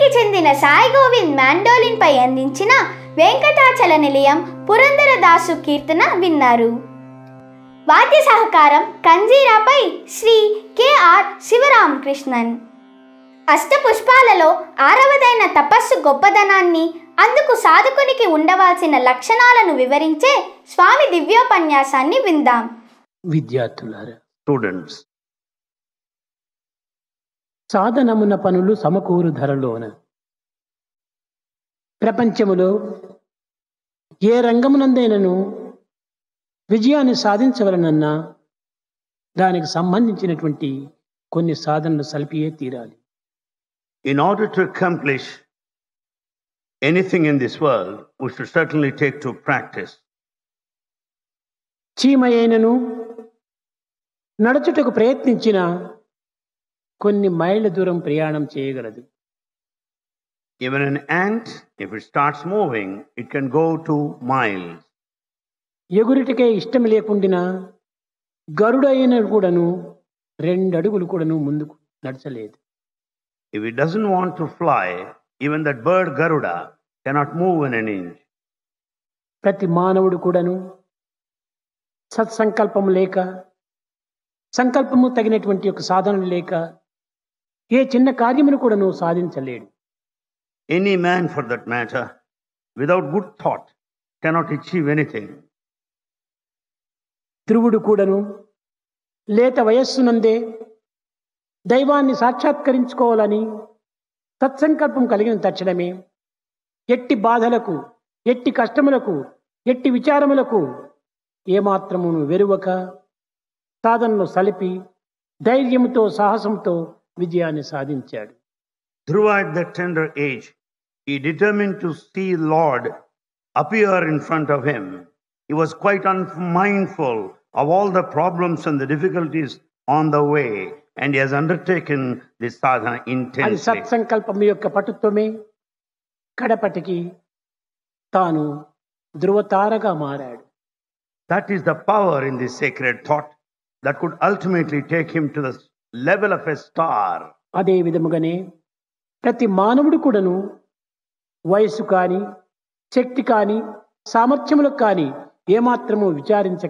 ప్రసిద్ధి చెందిన సాయి గోవింద్ మ్యాండోలిన్పై అందించిన వెంకటాచల నిలయం పురందరదాసు కీర్తన విన్నారు వాద్య సహకారం కంజీరాపై శ్రీ కెఆర్ శివరామకృష్ణన్ అష్టపుష్పాలలో ఆరవదైన తపస్సు గొప్పదనాన్ని అందుకు సాధకునికి ఉండవలసిన లక్షణాలను వివరించే స్వామి దివ్యోపన్యాసాన్ని విందాం విద్యార్థులారా స్టూడెంట్స్ సాధనమున పనులు సమకూరు ధరలోన ప్రపంచములో ఏ రంగమునందైనను విజయాన్ని సాధించవలనన్నా దానికి సంబంధించినటువంటి కొన్ని సాధనలు సలిపియే తీరాలి In order to accomplish anything in this world, we should certainly take to practice. చీమయైనను నడుచుటకు ప్రయత్నించిన కొన్ని మైళ్ళ దూరం ప్రయాణం చేయగలదు Even an ant, if it starts moving, it can go two miles. ఎగురుటికే ఇష్టం లేకుండినా గరుడైన కూడాను రెండు అడుగులు కూడాను ముందుకు నడచలేదు If it doesn't want to fly, even that bird Garuda cannot move in an inch. ప్రతి మానవుడు కూడాను సత్సంకల్పము లేక సంకల్పము తగినటువంటి ఒక సాధన లేక ఏ చిన్న కార్యమును కూడాను సాధించలేడు Any man, for that matter, without good thought, cannot achieve anything. ధ్రువుడు కూడాను లేత వయస్సునందే దైవాన్ని సాక్షాత్కరించుకోవాలని సత్సంకల్పం కలిగిన తక్షణమే ఎట్టి బాధలకు ఎట్టి కష్టములకు ఎట్టి విచారములకు ఏమాత్రమును వెరువక సాధనను సలిపి ధైర్యంతో సాహసంతో విజయాన్ని సాధించాడు Dhruva, at that tender age, he determined to see Lord appear in front of him. He was quite unmindful of all the problems and the difficulties on the way, and he has undertaken this sadhana అది intensely. సత్సంకల్పం యొక్క పటుత్వమే కడపటికి తాను ధృవతారగా మారాడు That is the power in this sacred thought that could ultimately take him to the level of a star. అదే విధముగానే ప్రతి మానవుడు కూడాను వయస్సు కానీ శక్తి కానీ సామర్థ్యములకు కానీ ఏమాత్రము విచారించక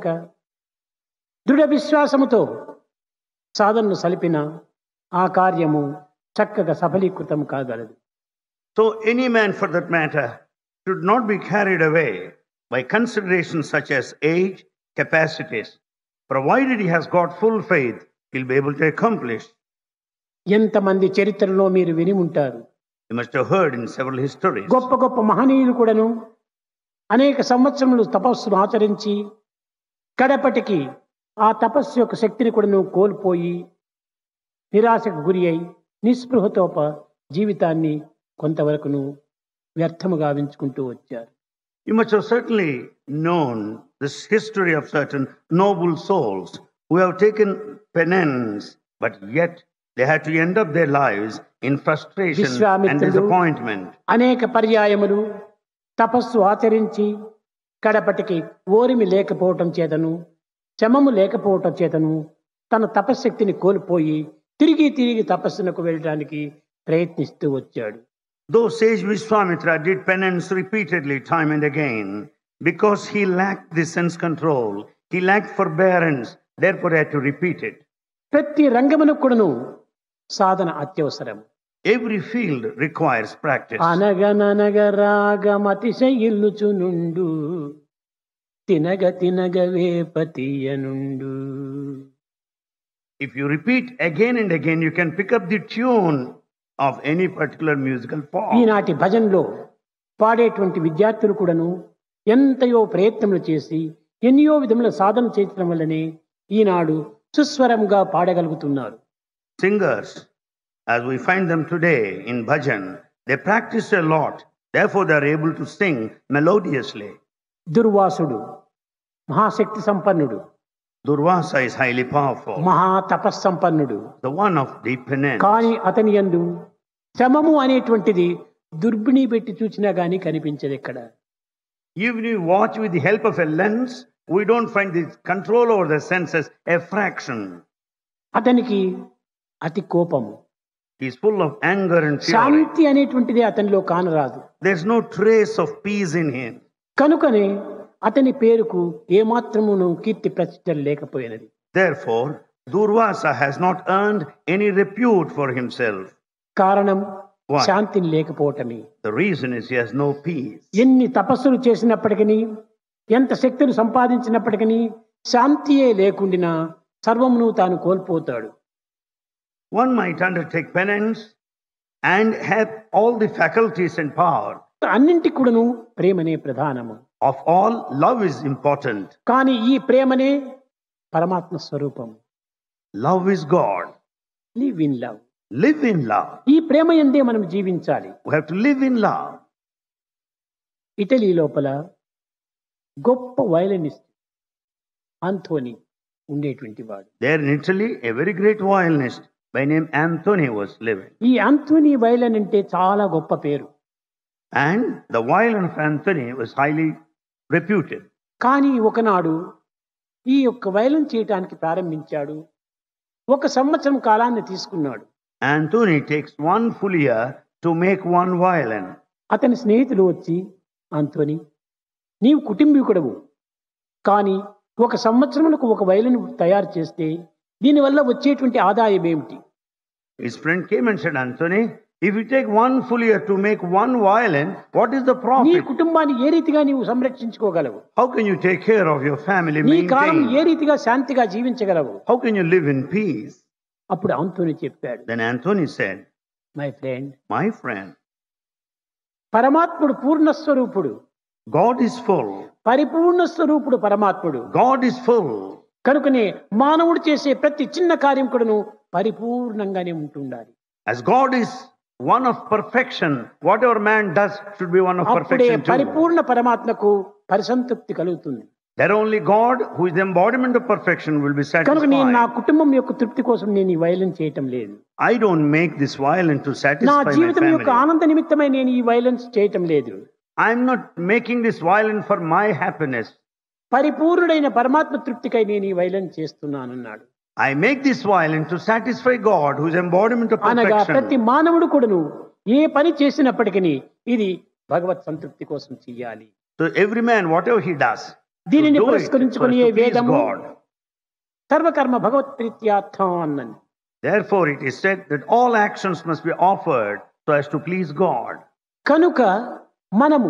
దృఢ విశ్వాసముతో సాధనను సలిపిన ఆ కార్యము చక్కగా సఫలీకృతం కాగలదు So, any man for that matter should not be carried away by considerations such as age, capacities. Provided he has got full faith, he'll be able to accomplish. ఎంతమంది చరిత్రలో మీరు విని ఉంటారు You must have heard in several histories. గొప్ప గొప్ప మహనీయులు కూడాను అనేక సంవత్సరములు తపస్సును ఆచరించి కడపటికి ఆ తపస్సు యొక్క శక్తిని కూడాను కోల్పోయి నిరాశకు గురి అయి నిస్పృహతో ప- జీవితాన్ని కొంతవరకును వ్యర్థము గావించుకుంటూ వచ్చారు You must have certainly known this history of certain noble souls who have taken penance, but yet they had to end up their lives in frustration and విశ్వామిత్రుడు disappointment. అనేక పర్యాయములు తపస్సు ఆచరించి కడపటికి ఓరిమి లేకపోవటం చేతను శమము లేకపోవటం చేతను తన తపశ్శక్తిని కోల్పోయి తిరిగి తిరిగి తపస్సునకు వెళ్ళడానికి ప్రయత్నిస్తూ వచ్చాడు Though sage Vishwamitra did penance repeatedly, time and again, because he lacked the sense control, he lacked forbearance, therefore he had to repeat it. ప్రతి రంగమును కూడాను సాధన అత్యవసరం Every field requires practice. అనగననగ రాగమతిశయిల్లుచునుండు తినగ తినగ వేపతీయనుండు If you repeat again and again, you can pick up the tune of any particular musical form. ఈనాటి భజనలో పాడేటువంటి విద్యార్థులు కూడాను ఎంతయో ప్రయత్నములు చేసి ఎన్నో విధముల సాధన చేయటం వల్లనే ఈనాడు సుస్వరంగా పాడగలుగుతున్నారు Singers, as we find them today in bhajan, they practice a lot, therefore they are able to sing melodiously. దుర్వాసుడు మహాశక్తి సంపన్నుడు Durvasa is highly powerful, మహా తపస్సంపన్నుడు the one of deep penance. కానీ అతని యందు శ్రమము అనేటువంటిది దుర్బిణి పెట్టి చూసినా గానీ కనిపించదు ఇక్కడ Even if you watch with the help of a lens, we don't find this control over the senses a fraction. అతనికి అతి కోపము He's full of anger and fury. శాంతి అనేటువంటిది అతనిలో కానరాదు There's no trace of peace in him. కనుకనే అతని పేరుకు ఏమాత్రమును కీర్తి ప్రతిష్టలు లేకపోయినది Therefore, Durvasa has not earned any repute for himself. కారణం Why? శాంతిని లేకపోవటమే The reason is he has no peace. ఎన్ని తపస్సులు చేసినప్పటికీ ఎంత శక్తులు సంపాదించినప్పటికీ శాంతియే లేకుండినా సర్వమును తాను కోల్పోతాడు One might undertake penance and have all the faculties and power. అన్నింటి కూడాను ప్రేమనే ప్రధానము Of all, love is important. కానీ ఈ ప్రేమనే పరమాత్మ స్వరూపం Love is God. Live in love Live in love. ఈ ప్రేమ ఎందే మనం జీవించాలి We have to live in love. Italy లోపల గొప్ప వయలినిస్ట్ ఆంథోనీ ఉండేటువంటి వాడు There in Italy, a very great violinist by name Anthony was living. ఈ ఆంథోనీ వయలిన్ అంటే చాలా గొప్ప పేరు And the violin of Anthony was highly reputed. కానీ ఒకనాడు ఈ యొక్క వయలిన్ చేయటానికి ప్రారంభించాడు ఒక సంవత్సరం కాలాన్ని తీసుకున్నాడు Anthony takes one full year to make one violin. అతని స్నేహితులు వచ్చి ఆంథోనీ నీవు కుటుంబీకుడవు కానీ ఒక సంవత్సరములకు ఒక వయలిన్ తయారు చేస్తే దీనివల్ల వచ్చేటువంటి ఆదాయం ఏమిటి His friend came and said, Anthony, if you take one full year to make one violin, what is the నీ profit? కుటుంబాన్ని ఏ రీతిగా నీవు సంరక్షించుకోగలవు How can you take care of your family, నీ కాలం maintain? ఏ రీతిగా శాంతిగా జీవించగలవు How can you live in peace? అప్పుడు ఆంథోనీ చెప్పాడు Then Anthony said, my friend My friend, పరమాత్ముడు పూర్ణ స్వరూపుడు God is full. పరిపూర్ణ స్వరూపుడు పరమాత్ముడు God is full. కనుకనే మానవుడు చేసే ప్రతి చిన్న కార్యం కూడాను పరిపూర్ణంగానే ఉంటుండాలి As God is one of perfection, whatever man does should be one of అప్పుడే perfection too. పరిపూర్ణ పరమాత్మకు పరిసంతృప్తి కలుగుతుంది That only God, who is the embodiment of perfection, will be కనుక నేను నా satisfied. కుటుంబం యొక్క తృప్తి కోసం నేను ఈ వైలెన్ చేయటం లేదు I don't make this violin to నా satisfy my జీవితం యొక్క family. ఆనంద నిమిత్తమై నేను ఈ వైలెన్స్ చేయటం లేదు I'm not making this violin for my happiness. పరిపూర్ణుడైన పరమాత్మ తృప్తికై నేను ఈ వైలెన్ చేస్తున్నానన్నాడు I make this violin to satisfy God, who is embodiment of అనగా ప్రతి perfection. మానవుడు కూడాను ఏ పని చేసినప్పటికీ ఇది భగవత్ సంతృప్తి కోసం చెయ్యాలి So every man, whatever he does, to దీనిని do it పురస్కరించుకుని first ఏ to please వేదము God. సర్వకర్మ భగవత్ ప్రీత్యార్థం అన్నది Therefore, it is said that all actions must be offered so as to please God. కనుక మనము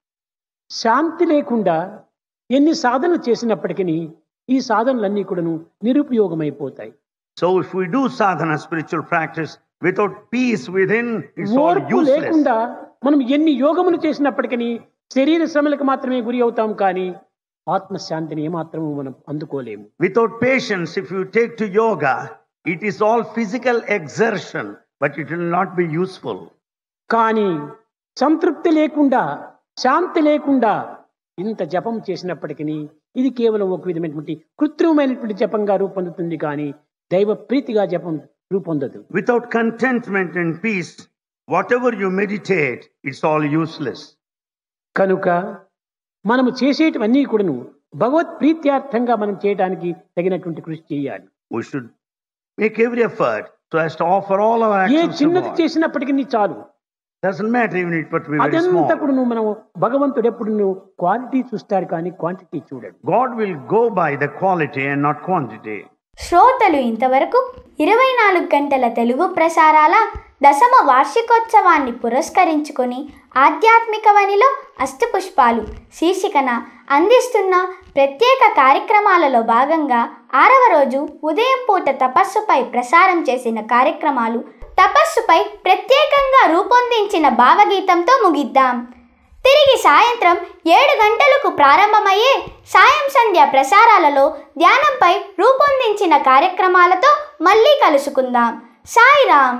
శాంతి లేకుండా ఎన్ని సాధనలు చేసినప్పటికీ ఈ సాధనలన్నీ కూడాను నిరుపయోగమైపోతాయి So, if we do sadhana, spiritual practice, without peace within, it's all ఓర్పు useless. లేకుండా మనం ఎన్ని యోగములు చేసినప్పటికీ శరీర శ్రమలకు మాత్రమే గురి అవుతాం కానీ ఆత్మశాంతిని ఏమాత్రము మనం అందుకోలేము Without patience, if you take to yoga, it is all physical exertion, but it will not be useful. కానీ సంతృప్తి లేకుండా శాంతి లేకుండా ఇంత జపం చేసినప్పటికీ ఇది కేవలం ఒక విధమైనటువంటి కృత్రిమమైనటువంటి జపంగా రూపొందుతుంది కానీ దైవ ప్రీతిగా జపం రూపొందదు Without contentment and peace, whatever you meditate, it's all useless. కనుక మనము చేసేటివన్నీ కూడాను భగవత్ ప్రీత్యార్థంగా మనం చేయడానికి తగినటువంటి కృషి చేయాలి We should make every effort so as to offer all our A actions to చిన్నది God. చేసినప్పటికీ చాలు Doesn't matter even it but be very అదంతా small. కూడా నువ్వు మనం భగవంతుడు ఎప్పుడు నువ్వు క్వాలిటీ చూస్తాడు కానీ క్వాంటిటీ చూడడు God will go by the quality and not quantity. శ్రోతలు ఇంతవరకు ఇరవై నాలుగు గంటల తెలుగు ప్రసారాల దశమ వార్షికోత్సవాన్ని పురస్కరించుకొని ఆధ్యాత్మిక వనిలో అష్టపుష్పాలు శీర్షికన అందిస్తున్న ప్రత్యేక కార్యక్రమాలలో భాగంగా ఆరవ రోజు ఉదయం పూట తపస్సుపై ప్రసారం చేసిన కార్యక్రమాలు తపస్సుపై ప్రత్యేకంగా రూపొందించిన భావగీతంతో ముగిద్దాం తిరిగి సాయంత్రం ఏడు గంటలకు ప్రారంభమయ్యే సాయం సంధ్య ప్రసారాలలో ధ్యానంపై రూపొందించిన కార్యక్రమాలతో మళ్ళీ కలుసుకుందాం సాయిరామ్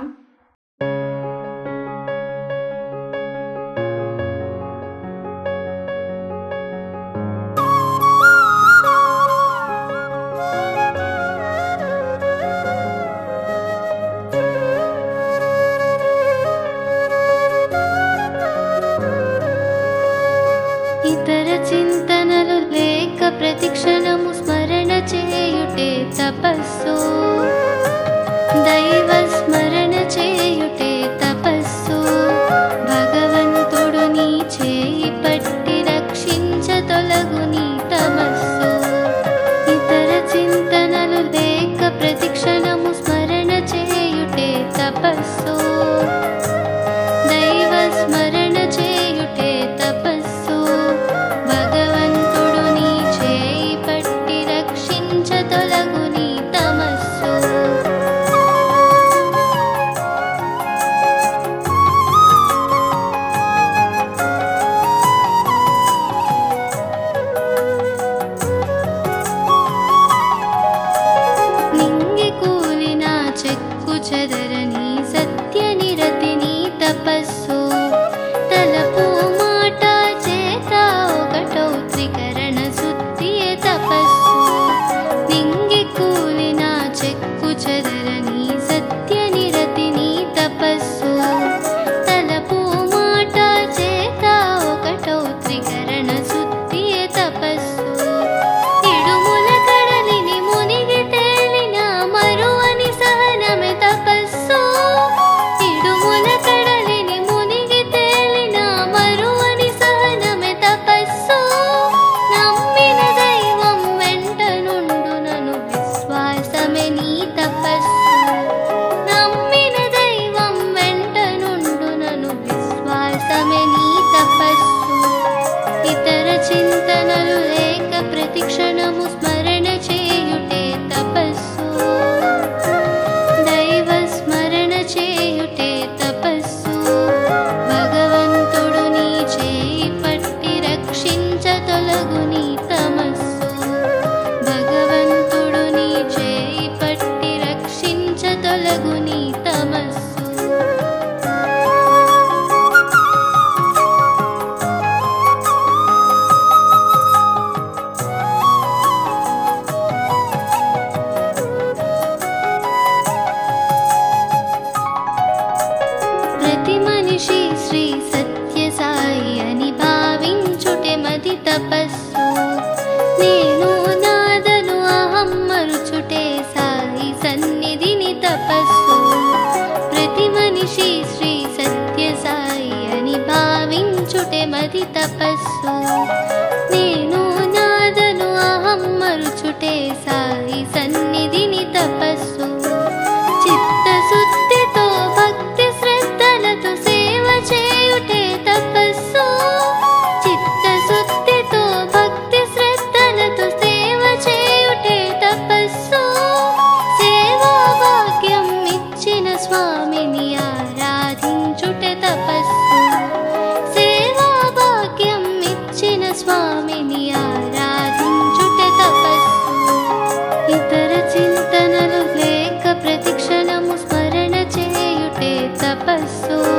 ఇతర చింతనలు లేక ప్రతిక్షణము స్మరణ చేయుటే తపస్సు దైవ స్మరణ చేయు తపస్సు దైవ స్మరణ చేయుటే తపస్సు భగవంతుడు నీ చేయి పట్టి రక్షించ తొలగు నీ తమస్సు నింగి కూలిన చెక్కు చెదరని సత్య నిరతిని తపస్సు తలపు మాట చేత ఒకటో త్రికరణ శుద్ధియే తపస్సు నింగి కూలిన చెక్కు చెదరని సత్య నిరతిని తపస్సు తలపు మాట చేత ఒకటో త్రికరణ శుద్ధియే తపస్సు ఇడుముల కడలిని మునిగి తేలిన మరువని సహనమే తపస్సు ఇడుముల కడలిని మునిగి తేలిన మరువని సహనమే తపస్సు నమ్మిన దైవం వెంట నుండునను విశ్వాసమే నీ తపస్సు నమ్మిన దైవం వెంట నుండునను విశ్వాసమే నీ తపస్సు ఇతర చింతనలు లేక ప్రతిక్షణము స్మరణ చేయుటే తపస్సు దైవ స్మరణ చేయుటే తపస్సు భగవంతుడు నీ చేయి పట్టి రక్షించ తొలగు నీ తమస్సు భగవంతుడు నీ చేయి పట్టి రక్షించ తొలగు నీ తమస్సు ప్రతి మనిషి శ్రీ సత్య సాయి అని భావించుటే మది తపస్సు నేను నాదను అహం మరుచుటే సాయి సన్నిధిని తపస్సు ప్రతి మనిషి శ్రీ సత్య సాయి అని భావించుటే మది తపస్సు నేను నాదను అహం మరుచుటే సాయి సన్నిధిని తపస్సు చిత్తశుద్ధితో భక్తి శ్రద్ధలతో సేవ చేయుటే తపస్సు చిత్తశుద్ధితో భక్తి శ్రద్ధలతో సేవ చేయుటే తపస్సు సేవా భాగ్యం ఇచ్చిన స్వామిని ఆరాధించుటే తపస్సు సేవా భాగ్యం ఇచ్చిన స్వామిని ఆరాధించుటే తపస్సు ఇతర చింతనలు లేక ప్రతిక్షణము స్మరణ చేయుటే తపస్సు